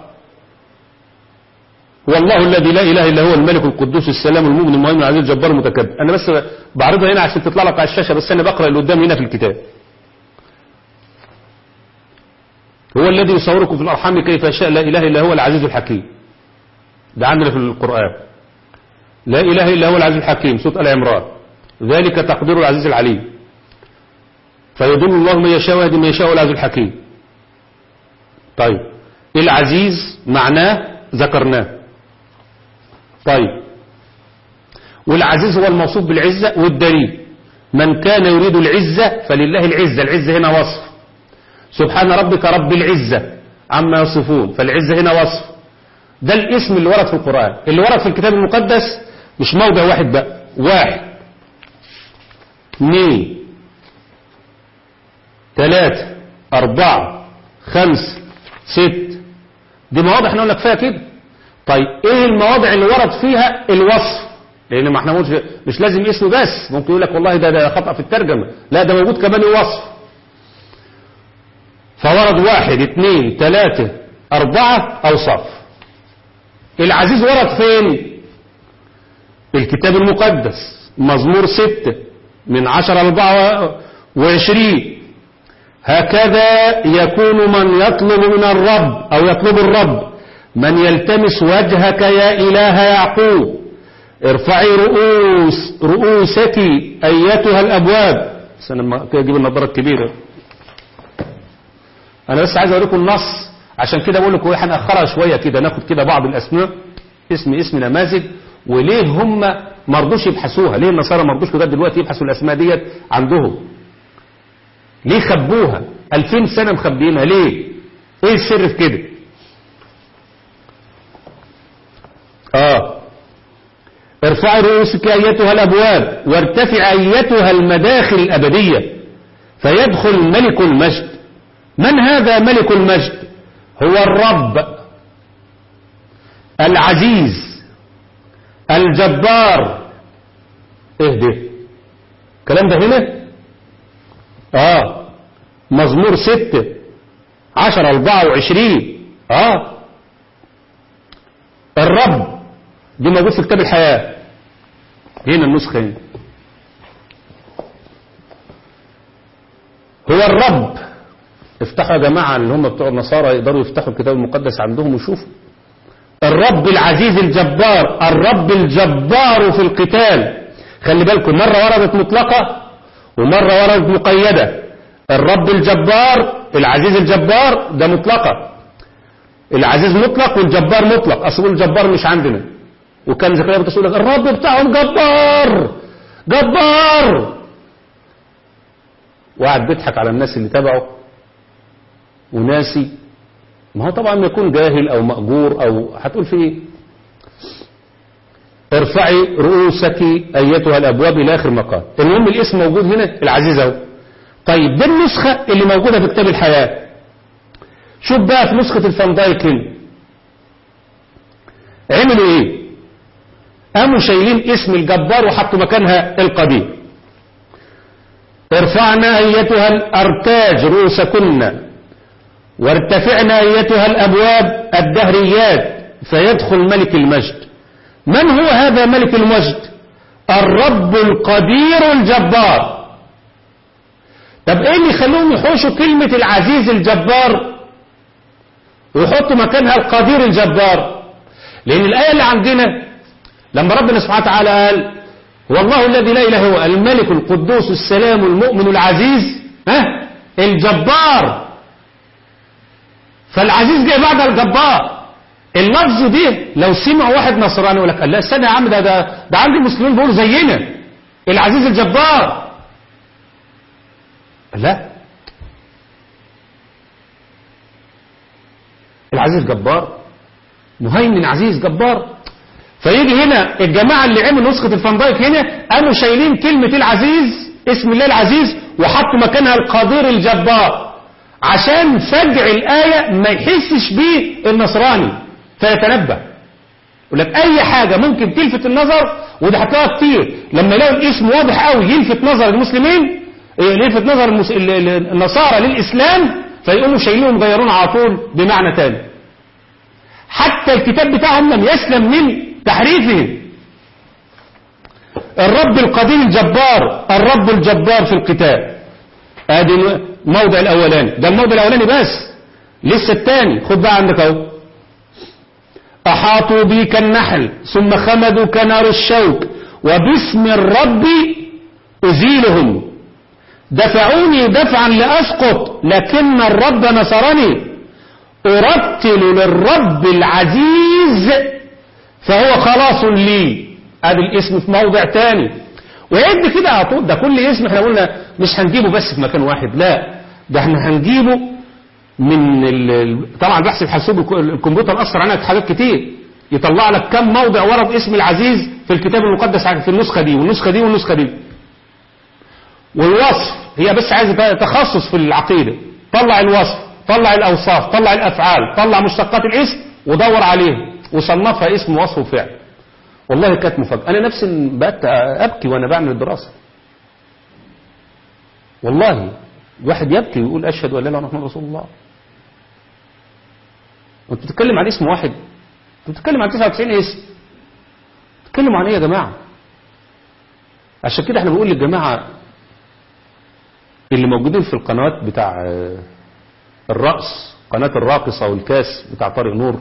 والله الذي لا اله الا هو الملك القدوس السلام المؤمن المهيمن العزيز الجبار المتكبر انا بس بعرضها هنا عشان تطلع لك على الشاشه بس انا بقرا اللي قدامي هنا في الكتاب هو الذي يصوركم في الارحام كيف يشاء لا اله الا هو العزيز الحكيم ده عندنا في القرآن لا اله الا هو العزيز الحكيم سوره ال عمران ذلك تقدير العزيز العليم فيضل الله من يشاء ويهدي من يشاء العزيز الحكيم طيب العزيز معناه ذكرناه طيب والعزيز هو الموصوف بالعزة والدليل من كان يريد العزة فلله العزة العزة هنا وصف سبحان ربك رب العزة عما يصفون فالعزة هنا وصف ده الاسم اللي ورد في القرآن اللي ورد في الكتاب المقدس مش موضع واحد بقى واحد اثنين ثلاثة أربعة خمسة ست دي مواضع احنا قلنا كفايه كده طيب ايه المواضع اللي ورد فيها الوصف لان ما احنا مش, مش لازم اسمه بس ممكن يقول لك والله ده ده خطأ في الترجمة لا ده موجود كمان الوصف فورد واحد اثنين ثلاثة أربعة أوصاف العزيز ورد فين الكتاب المقدس مزمور ستة من عشر أربعة وعشرين هكذا يكون من يطلب من الرب أو يطلب الرب من يلتمس وجهك يا إله يعقوب ارفعي رؤوس رؤوسك أيتها الأبواب بس أنا كده أجيب النظارة الكبيرة أنا بس عايز أوريكم النص عشان كده بقول لكم هنأخرها شوية كده ناخد كده بعض الأسماء اسم اسم نماذج وليه هم ما رضوش يبحثوها ليه النصارى ما رضوش لغايه دلوقتي يبحثوا الأسماء ديت عندهم ليه خبوها 2000 سنة مخبيينها ليه ايه السر في كده اه ارفعي رؤوسك ايتها الابواب وارتفع ايتها المداخل الابدية فيدخل ملك المجد من هذا ملك المجد هو الرب العزيز الجبار ايه ده الكلام ده هنا اه مزمور ستة عشر اربعة وعشرين اه الرب دي موجود في كتاب الحياة هنا النسخة هنا هو الرب افتحوا يا جماعة اللي هم بتوع النصارى يقدروا يفتحوا الكتاب المقدس عندهم ويشوفوا الرب العزيز الجبار الرب الجبار في القتال خلي بالكم مرة وردت مطلقة ومرة وردت مقيدة الرب الجبار العزيز الجبار ده مطلقة العزيز مطلق والجبار مطلق أصل الجبار مش عندنا وكان زكريا بتقول لك الرب بتاعهم جبار جبار وقعد بيضحك على الناس اللي تبعه وناسي ما هو طبعا ما يكون جاهل او مأجور او هتقول في ايه ارفعي رؤوسك ايتها الابواب الى اخر مقال المهم الاسم موجود هنا العزيز اهو طيب دي النسخة اللي موجودة في كتاب الحياة شوف بقى في نسخة الفاندايك هنا عملوا ايه قاموا شايلين اسم الجبار وحطوا مكانها القدير ارفعنا ايتها الارتاج رؤوسكن وارتفعنا ايتها الابواب الدهريات فيدخل ملك المجد من هو هذا ملك المجد الرب القدير الجبار طب ايه اللي يخلوهم يحوشوا كلمة العزيز الجبار ويحطوا مكانها القدير الجبار لان الآية اللي عندنا لما ربنا سبحانه وتعالى قال هو الله الذي لا إله هو الملك القدوس السلام المؤمن العزيز ها الجبار فالعزيز جاي بعد الجبار اللفظ ده لو سمع واحد نصراني يقول لك لا استنى يا عم ده ده ده عندي مسلمين بيقولوا زينا العزيز الجبار لا العزيز جبار مهيمن عزيز جبار فيجي هنا الجماعة اللي عملوا نسخة الفاندايك هنا قاموا شايلين كلمة العزيز اسم الله العزيز وحطوا مكانها القدير الجبار عشان فجع الآية ما يحسش بيه النصراني فيتنبه يقول لك أي حاجة ممكن تلفت النظر وده هتلاقيها كتير لما يلاقوا الاسم واضح قوي يلفت نظر المسلمين يلفت نظر المس... النصارى للإسلام فيقوموا شايلين ومغيرون على طول بمعنى تاني حتى الكتاب بتاعهم لم يسلم من تحريفهم الرب القدير الجبار الرب الجبار في القتال ادي الموضع الاولاني ده الموضع الاولاني بس لسه الثاني خد بقى عندك اهو احاطوا بي كالنحل ثم خمدوا كنار الشوك وباسم الرب ازيلهم دفعوني دفعا لاسقط لكن الرب نصرني ارتل للرب العزيز فهو خلاص لي ادي الاسم في موضع تاني ويدي كده على طول ده كل اسم احنا قلنا مش هنجيبه بس في مكان واحد لا ده احنا هنجيبه من ال... ال- طبعا بحث الحاسوب الك- الكمبيوتر اثر علينا في حاجات كتير يطلع لك كم موضع ورد اسم العزيز في الكتاب المقدس في النسخه دي والنسخه دي والنسخه دي والوصف هي بس عايزه تخصص في العقيده طلع الوصف طلع الاوصاف طلع الافعال طلع مشتقات الاسم ودور عليه وصنفها اسم وصف وفعل والله كانت مفاجاه انا نفسي بقيت ابكي وانا بعمل الدراسه والله الواحد يبكي ويقول اشهد ان لا اله الا الله محمد رسول الله وانت بتتكلم عن اسم واحد انت بتتكلم عن 99 اسم بتتكلموا عن ايه يا جماعه عشان كده احنا بنقول للجماعه اللي موجودين في القنوات بتاع آه، الرأس قناة الراقصة والكاس بتاع طارق نور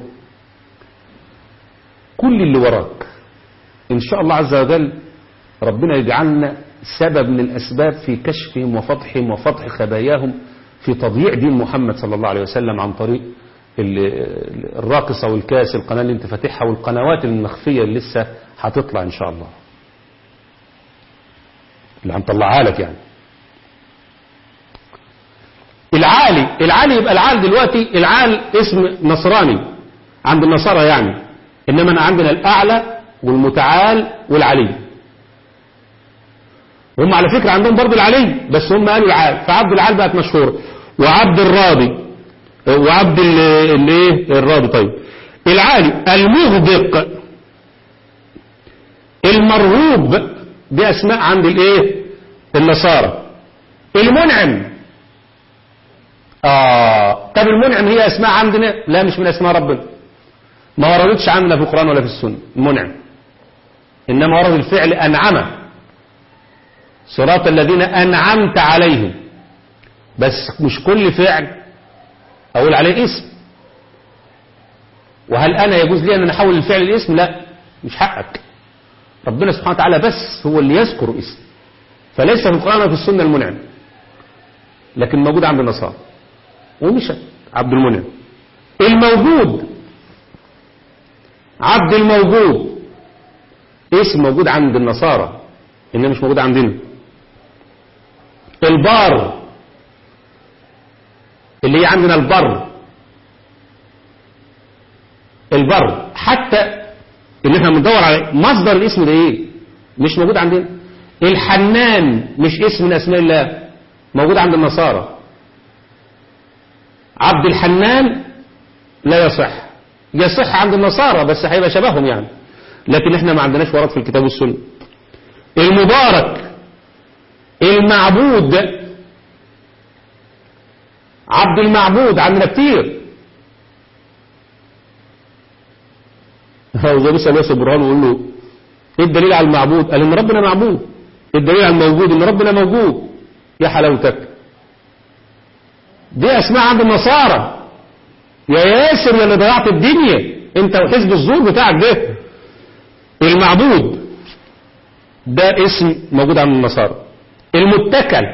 كل اللي وراك إن شاء الله عز وجل ربنا يجعلنا سبب من الأسباب في كشفهم وفضحهم وفضح خباياهم في تضييع دين محمد صلى الله عليه وسلم عن طريق ال- الراقصة والكاس القناة اللي انت فاتحها والقنوات المخفية اللي لسه هتطلع إن شاء الله اللي هنطلعها لك يعني العالي العالي يبقى العال دلوقتي العال اسم نصراني عند النصارى يعني إنما أنا عندنا الأعلى والمتعال والعلي هم على فكرة عندهم برضو العلي بس هم قالوا العال فعبد العال بقت مشهورة وعبد الراضي وعبد ال- الايه الراضي طيب العالي المغدق المرهوب دي اسماء عند الايه النصارى المنعم اه طب المنعم هي اسماء عندنا لا مش من اسماء ربنا ما وردتش عندنا في القرآن ولا في السنة المنعم انما ورد الفعل انعم صراط الذين انعمت عليهم بس مش كل فعل اقول عليه اسم وهل انا يجوز لي ان أنا احول الفعل الاسم لا مش حقك ربنا سبحانه وتعالى بس هو اللي يذكر اسم فليس في القرآن ولا في السنة المنعم لكن موجود عند النصارى ومش عبد المنعم الموجود عبد الموجود اسم موجود عند النصارى انه مش موجود عندنا البار اللي هي عندنا البر البر حتى اللي احنا بندور على مصدر الاسم ده ايه مش موجود عندنا الحنان مش اسم من اسماء الله موجود عند النصارى عبد الحنان لا يصح يصح عند النصارى بس هيبقى شبههم يعني لكن احنا ما عندناش ورد في الكتاب والسنه المبارك المعبود عبد المعبود عندنا كتير هو زي بيسأل ياسر برهان ويقول له ايه الدليل على المعبود قال ان ربنا معبود ايه الدليل على الموجود ان ربنا موجود يا حلاوتك دي اسماء عند النصارى يا ياسر يا اللي ضيعت الدنيا انت وحزب الزور بتاعك ده المعبود ده اسم موجود عند النصارى المتكل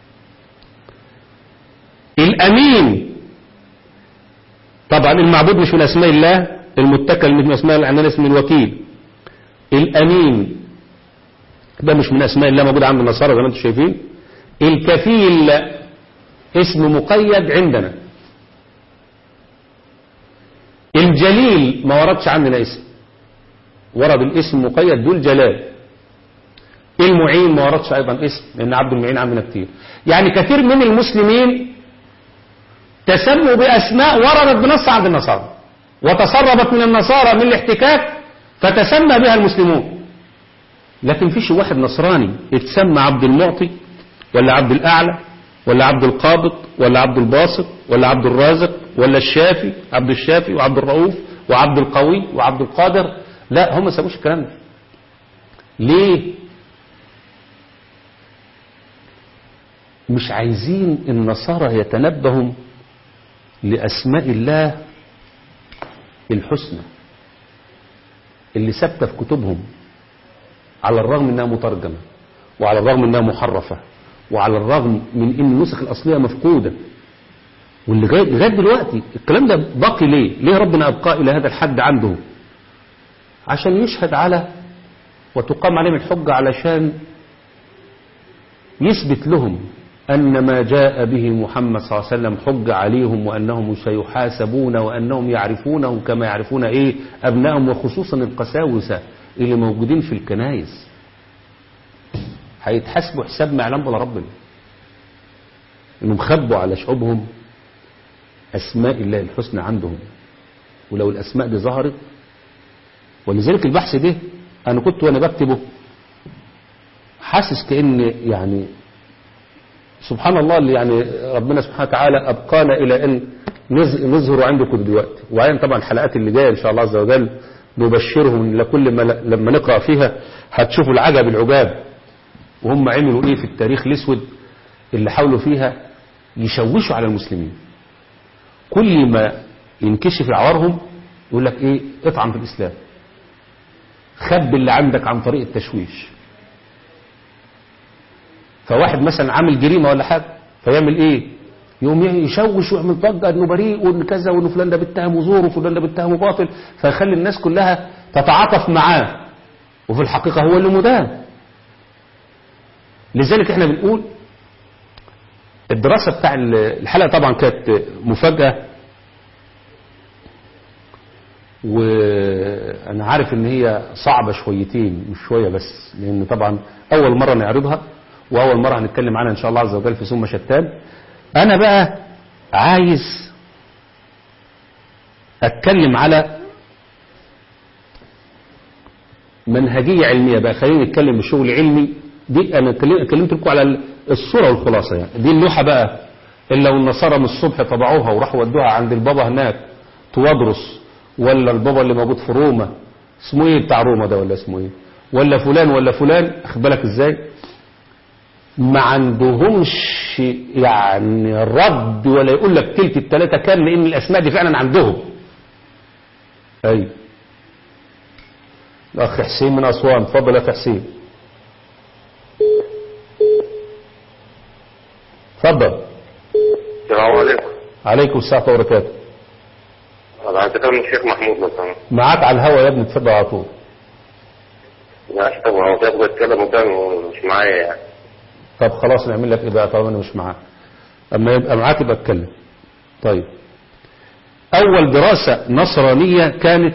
الامين طبعا المعبود مش من اسماء الله المتكل مش من اسماء الله عندنا اسم الوكيل الامين ده مش من اسماء الله موجود عند النصارى زي ما انتم شايفين الكفيل اسم مقيد عندنا الجليل ما وردش عندنا اسم ورد الاسم مقيد دول جلال المعين ما وردش ايضا اسم لان عبد المعين عندنا كتير يعني كثير من المسلمين تسموا باسماء وردت بنص عند النصارى وتسربت من النصارى من الاحتكاك فتسمى بها المسلمون لكن فيش واحد نصراني يتسمى عبد المعطي ولا عبد الأعلى ولا عبد القابض ولا عبد الباسط ولا عبد الرازق ولا الشافي عبد الشافي وعبد الرؤوف وعبد القوي وعبد القادر لا هم ما سابوش الكلام ده ليه مش عايزين النصارى يتنبهوا لأسماء الله الحسنى اللي ثابته في كتبهم على الرغم انها مترجمة وعلى الرغم انها محرفة وعلى الرغم من ان النسخ الاصلية مفقودة واللي جاي- لغاية دلوقتي الكلام ده باقي ليه ليه ربنا ابقاه الى هذا الحد عنده عشان يشهد على وتقام عليهم الحجة علشان يثبت لهم أن ما جاء به محمد صلى الله عليه وسلم حج عليهم وأنهم سيحاسبون وأنهم يعرفونه كما يعرفون إيه أبنائهم وخصوصا القساوسة اللي موجودين في الكنائس هيتحاسبوا حساب ما يعلم ولا ربنا انهم خبوا على شعوبهم اسماء الله الحسنى عندهم ولو الاسماء دي ظهرت ولذلك البحث ده انا كنت وانا بكتبه حاسس كان يعني سبحان الله اللي يعني ربنا سبحانه وتعالى ابقانا الى ان نز- نظهر عندكم دلوقتي وبعدين طبعا الحلقات اللي جايه ان شاء الله عز وجل نبشرهم لكل ما لما نقرا فيها هتشوفوا العجب العجاب وهم عملوا ايه في التاريخ الاسود اللي حاولوا فيها يشوشوا على المسلمين كل ما ينكشف عوارهم يقول لك ايه اطعن في الاسلام خب اللي عندك عن طريق التشويش فواحد مثلا عامل جريمه ولا حاجه فيعمل ايه يقوم يشوش ويعمل ضجه انه بريء وان كذا وان فلان ده بيتهم زور وفلان ده بيتهم باطل فيخلي الناس كلها تتعاطف معاه وفي الحقيقه هو اللي مدان لذلك احنا بنقول الدراسة بتاع الحلقة طبعا كانت مفاجأة وأنا عارف إن هي صعبة شويتين مش شوية بس لأن طبعا أول مرة نعرضها وأول مرة هنتكلم عنها إن شاء الله عز وجل في ثم شتان أنا بقى عايز أتكلم على منهجية علمية بقى خلينا نتكلم بشغل علمي دي أنا كلمت لكم على الصورة والخلاصة يعني دي اللوحة بقى اللي لو النصارى من الصبح طبعوها وراحوا ودوها عند البابا هناك توادرس ولا البابا اللي موجود في روما اسمه ايه بتاع روما ده ولا اسمه ايه ولا فلان ولا فلان اخد بالك ازاي ما عندهمش يعني رد ولا يقول لك تلت التلاتة كام لان الاسماء دي فعلا عندهم ايوه الاخ حسين من اسوان اتفضل يا اخ حسين اتفضل السلام عليكم عليكم السلام ورحمه الله وبركاته انا عايز اكلم الشيخ محمود لو سمحت معاك على الهوا يا ابني اتفضل على طول لا اشتغل هو بياخد يتكلم قدامي ومش معايا يعني طب خلاص نعمل لك ايه بقى طالما انا مش معاك اما يبقى معاك يبقى اتكلم طيب اول دراسة نصرانية كانت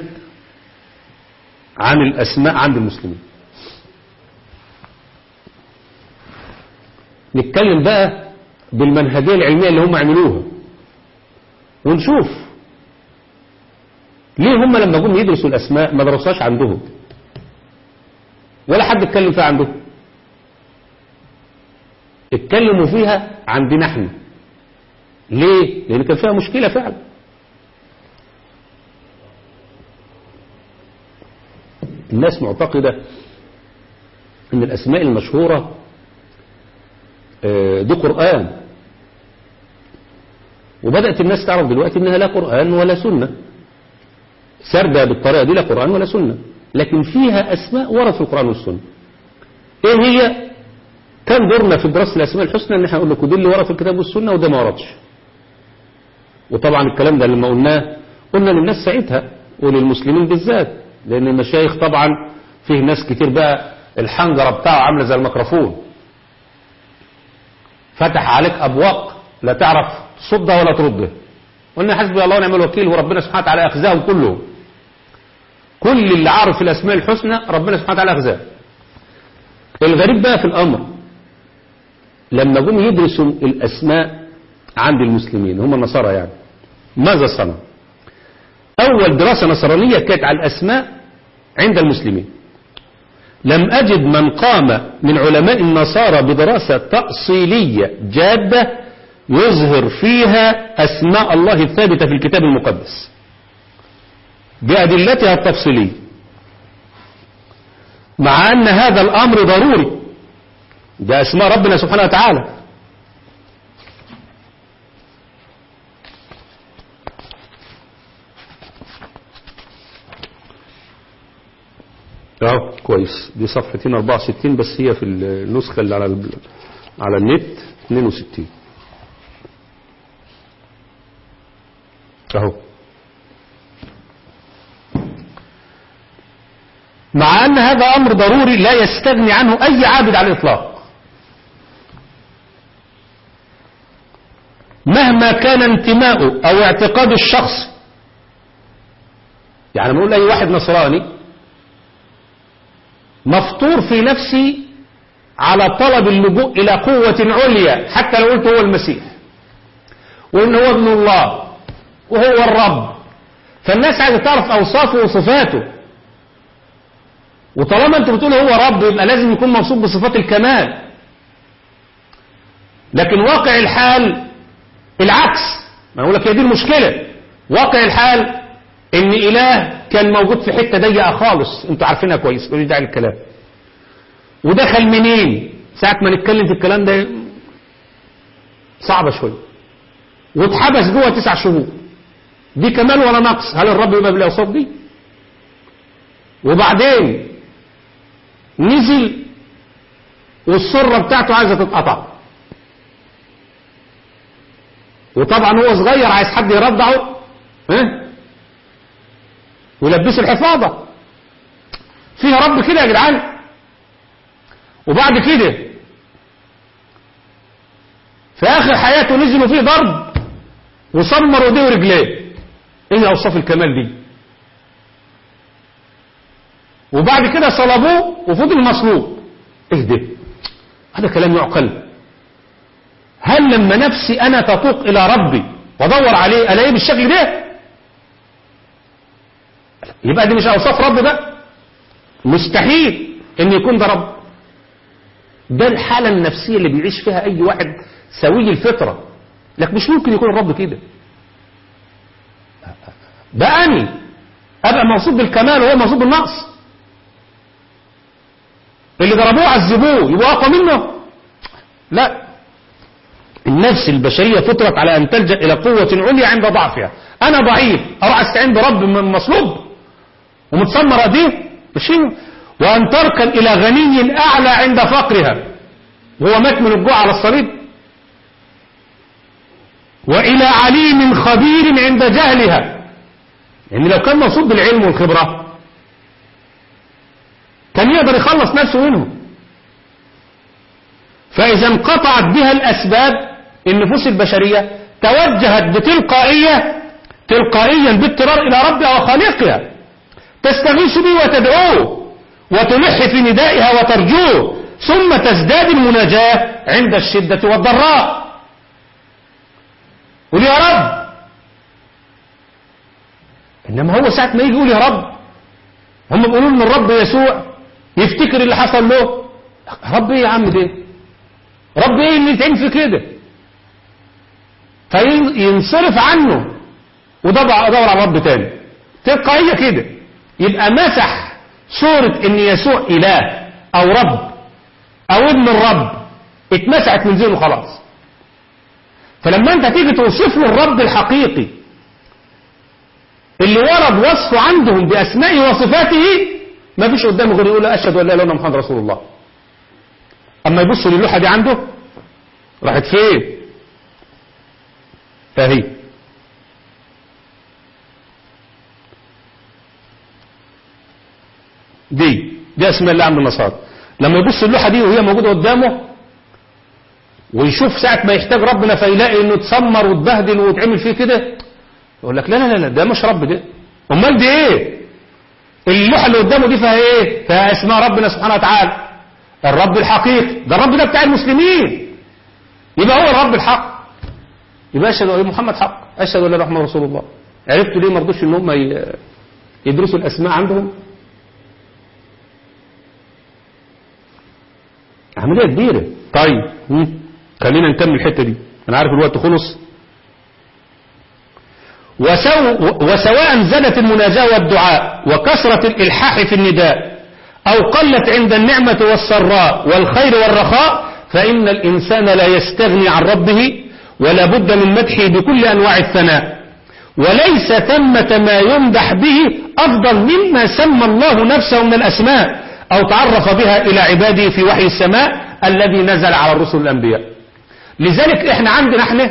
عن الاسماء عند المسلمين نتكلم بقى بالمنهجية العلمية اللي هم عملوها ونشوف ليه هم لما جم يدرسوا الاسماء ما درسوهاش عندهم ولا حد اتكلم فيها عندهم اتكلموا فيها عندنا احنا ليه لان كان فيها مشكلة فعلا الناس معتقدة ان الاسماء المشهورة آه، دي قرآن وبدأت الناس تعرف دلوقتي انها لا قرآن ولا سنة سردة بالطريقة دي لا قرآن ولا سنة لكن فيها اسماء ورد في القرآن والسنة ايه هي كان دورنا في دراسة الاسماء الحسنى ان احنا نقول لكم دي اللي ورد في الكتاب والسنة وده ما وردش وطبعا الكلام ده لما قلناه قلنا للناس ساعتها وللمسلمين بالذات لان المشايخ طبعا فيه ناس كتير بقى الحنجرة بتاعه عاملة زي الميكروفون فتح عليك أبواق لا تعرف تصدها ولا تردها قلنا حسبي الله ونعم الوكيل وربنا سبحانه وتعالى أخزاهم كلهم كل اللي عارف في الأسماء الحسنى ربنا سبحانه وتعالى أخزاه الغريب بقى في الأمر لما جم يدرسوا الأسماء عند المسلمين هم النصارى يعني ماذا صنع أول دراسة نصرانية كانت على الأسماء عند المسلمين لم أجد من قام من علماء النصارى بدراسة تأصيلية جادة يظهر فيها أسماء الله الثابتة في الكتاب المقدس بأدلتها التفصيلية مع أن هذا الأمر ضروري ده أسماء ربنا سبحانه وتعالى اه كويس دي صفحتين 64 بس هي في النسخة اللي على ال- على النت 62 اهو مع ان هذا امر ضروري لا يستغني عنه اي عابد على الاطلاق ما كان انتماؤه أو اعتقاد الشخص يعني بقول أي واحد نصراني مفطور في نفسي على طلب اللجوء إلى قوة عليا حتى لو قلت هو المسيح وإن هو ابن الله وهو الرب فالناس عايزة تعرف أوصافه وصفاته وطالما أنت بتقول هو رب يبقى لازم يكون موصوف بصفات الكمال لكن واقع الحال العكس ما أقول لك هي دي المشكلة واقع الحال إن إله كان موجود في حتة ضيقة خالص أنتوا عارفينها كويس ماليش داعي للكلام ودخل منين ساعة ما نتكلم في الكلام ده صعبة شوية واتحبس جوه تسع شهور دي كمال ولا نقص هل الرب يبقى بالاوصاف دي وبعدين نزل والسرة بتاعته عايزة تتقطع وطبعا هو صغير عايز حد يرضعه ها ويلبسه الحفاظة فيها رب كده يا جدعان وبعد كده في اخر حياته نزلوا فيه ضرب وسمر ايديه ورجليه ايه اوصاف الكمال دي وبعد كده صلبوه وفضل مصلوب ايه ده هذا كلام يعقل هل لما نفسي انا تطوق الى ربي وادور عليه الاقيه بالشكل ده يبقى دي مش اوصاف رب بقى مستحيل ان يكون ده رب ده الحالة النفسية اللي بيعيش فيها اي واحد سوي الفطرة لكن مش ممكن يكون الرب كده ده أني أبقى موصوف بالكمال وهو موصوف بالنقص اللي ضربوه عذبوه يبقى أقوى منه لا النفس البشرية فطرت على أن تلجأ إلى قوة عليا عند ضعفها أنا ضعيف أروح أستعين برب من مصلوب ومتسمر أديه مش هي. وأن تركن إلى غني أعلى عند فقرها وهو مات من الجوع على الصليب وإلى عليم خبير عند جهلها يعني لو كان موصوف بالعلم والخبرة كان يقدر يخلص نفسه منهم فإذا انقطعت بها الأسباب النفوس البشرية توجهت بتلقائية تلقائيا باضطرار إلى ربها وخالقها تستغيث به وتدعوه وتلح في ندائها وترجوه ثم تزداد المناجاة عند الشدة والضراء قول يا رب إنما هو ساعة ما يجي يقول يا رب هم بيقولوا ان الرب يسوع يفتكر اللي حصل له رب ايه يا عم ده رب ايه اللي يتعين في كده فينصرف عنه ودور على رب تاني تلقائية كده يبقى مسح صورة ان يسوع اله او رب او ابن الرب اتمسحت من ذهنه خلاص فلما انت تيجي توصف له الرب الحقيقي اللي ورد وصفه عندهم باسمائه وصفاته ما فيش قدامه غير يقول اشهد ان لا اله الا محمد رسول الله اما يبصوا للوحه دي عنده راحت فين اهي دي دي اسماء الله عند النصارى لما يبص اللوحه دي وهي موجوده قدامه ويشوف ساعه ما يحتاج ربنا فيلاقي انه اتسمر واتبهدل ويتعمل فيه كده يقول لك لا لا لا ده مش رب ده امال دي ايه اللوحه اللي قدامه دي فيها ايه فيها اسماء ربنا سبحانه وتعالى الرب الحقيقي ده الرب ده بتاع المسلمين يبقى هو الرب الحق يبقى اشهد ان محمد حق اشهد ان لا اله الا رسول الله عرفتوا ليه ما رضوش ان هم يدرسوا الاسماء عندهم عمليه كبيره طيب خلينا نكمل الحته دي انا عارف الوقت خلص وسو وسواء زادت المناجاة والدعاء وكثرة الإلحاح في النداء أو قلت عند النعمة والسراء والخير والرخاء فإن الإنسان لا يستغني عن ربه ولا بد من مدحه بكل أنواع الثناء وليس ثمة ما يمدح به أفضل مما سمى الله نفسه من الأسماء أو تعرف بها إلى عباده في وحي السماء الذي نزل على الرسل الأنبياء لذلك إحنا عندنا إحنا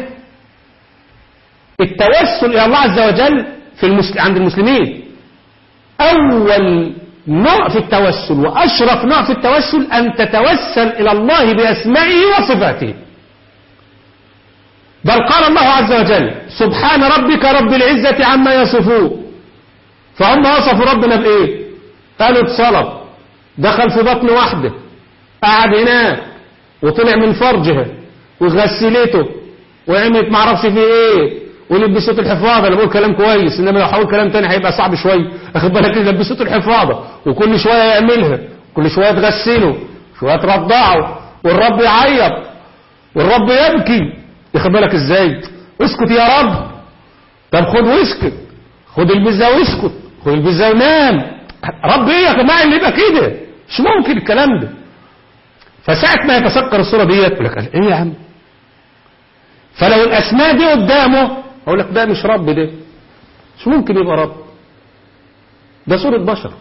التوسل إلى الله عز وجل في المسل... عند المسلمين أول نوع في التوسل وأشرف نوع في التوسل أن تتوسل إلى الله بأسمائه وصفاته بل قال الله عز وجل سبحان ربك رب العزة عما يصفون فهم وصفوا ربنا بإيه قالوا اتصلب دخل في بطن واحدة قعد هناك وطلع من فرجها وغسلته وعملت معرفش فيه ايه ولبسته الحفاظة انا بقول كلام كويس انما لو حاول كلام تاني هيبقى صعب شوية اخد بالك كده لبسته الحفاظة وكل شوية يعملها كل شوية تغسله شوية ترضعه والرب يعيط والرب يبكي ياخد بالك ازاي اسكت يا رب طب خد واسكت خد البزة واسكت خد البزة ونام رب ايه يا جماعة اللي يبقى كده مش ممكن الكلام ده فساعة ما يتسكر الصورة ديت يقول لك ايه يا عم فلو الاسماء دي قدامه اقول لك ده مش رب ده مش ممكن يبقى رب ده صورة بشر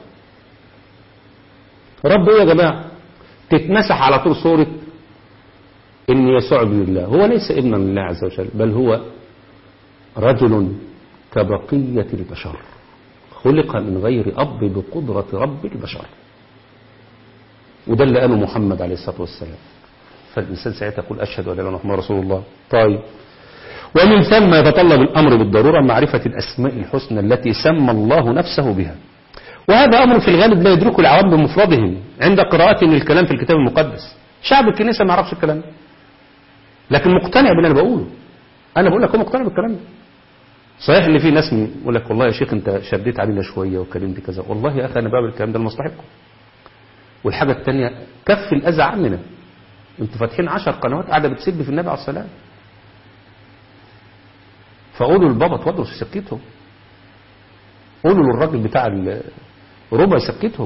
رب ايه يا جماعة تتمسح على طول صورة ان يسوع ابن الله هو ليس ابنا لله عز وجل بل هو رجل كبقية البشر خلق من غير أب بقدرة رب البشر وده اللي قاله محمد عليه الصلاة والسلام فالإنسان ساعتها يقول أشهد أن لا إله إلا الله رسول الله طيب ومن ثم يتطلب الأمر بالضرورة معرفة الأسماء الحسنى التي سمى الله نفسه بها وهذا أمر في الغالب لا يدركه العوام بمفردهم عند قراءتهم الكلام في الكتاب المقدس شعب الكنيسة ما يعرفش الكلام ده لكن مقتنع باللي أنا بقوله أنا بقول لك هو مقتنع بالكلام ده صحيح ان في ناس يقول لك والله يا شيخ انت شديت علينا شويه وكلمت كذا والله يا اخي انا بعمل الكلام ده لمصلحتكم والحاجه الثانيه كف الاذى عننا انتوا فاتحين عشر قنوات قاعده بتسب في النبي عليه السلام فقولوا للبابا اتفضلوا سكتهم قولوا للراجل بتاع الربع يسكتهم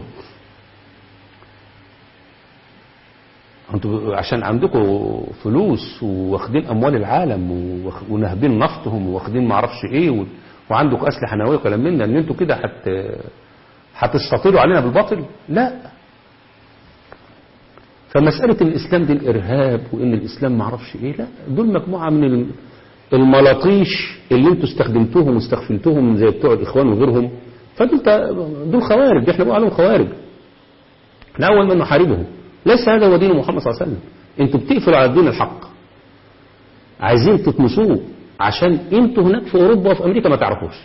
انتوا عشان عندكم فلوس واخدين اموال العالم ونهبين نفطهم واخدين معرفش ايه و... وعندكم اسلحه نوويه وكلام من ده ان انتوا كده هت هتستطيلوا علينا بالباطل لا فمساله الاسلام دي الارهاب وان الاسلام معرفش ايه لا دول مجموعه من الملاطيش اللي انتوا استخدمتوهم واستغفلتوهم زي بتوع الاخوان وغيرهم فدول دول خوارج احنا بنقول عليهم خوارج احنا اول من نحاربهم ليس هذا هو دين محمد صلى الله عليه وسلم انتوا بتقفلوا على الدين الحق عايزين تتمسوه عشان انتوا هناك في اوروبا وفي امريكا ما تعرفوش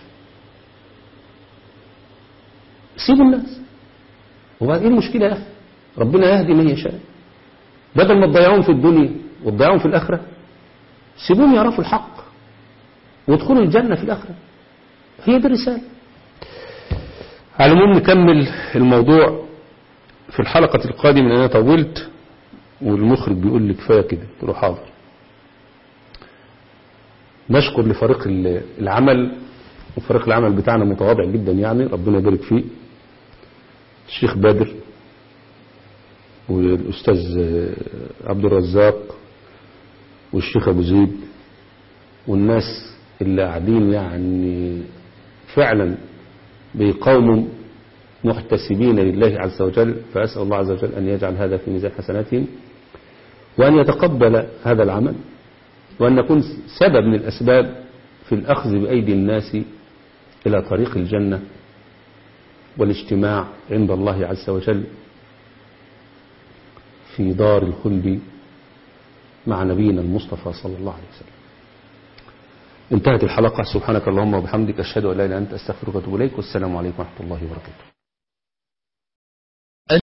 سيبوا الناس هو ايه المشكله يا اخي ربنا يهدي من يشاء بدل ما تضيعوهم في الدنيا وتضيعوهم في الاخره سيبوهم يعرفوا الحق وادخلوا الجنه في الاخره هي دي الرساله على العموم نكمل الموضوع في الحلقة القادمة أنا طولت والمخرج بيقول لي كفاية كده قلت له حاضر نشكر لفريق العمل وفريق العمل بتاعنا متواضع جدا يعني ربنا يبارك فيه الشيخ بدر والأستاذ عبد الرزاق والشيخ أبو زيد والناس اللي قاعدين يعني فعلا بيقاوموا محتسبين لله عز وجل فأسأل الله عز وجل أن يجعل هذا في ميزان حسناتهم وأن يتقبل هذا العمل وأن نكون سبب من الأسباب في الأخذ بأيدي الناس إلى طريق الجنة والاجتماع عند الله عز وجل في دار الخلد مع نبينا المصطفى صلى الله عليه وسلم انتهت الحلقة سبحانك اللهم وبحمدك أشهد أن لا إله إلا أنت أستغفرك وأتوب إليك والسلام عليكم ورحمة الله وبركاته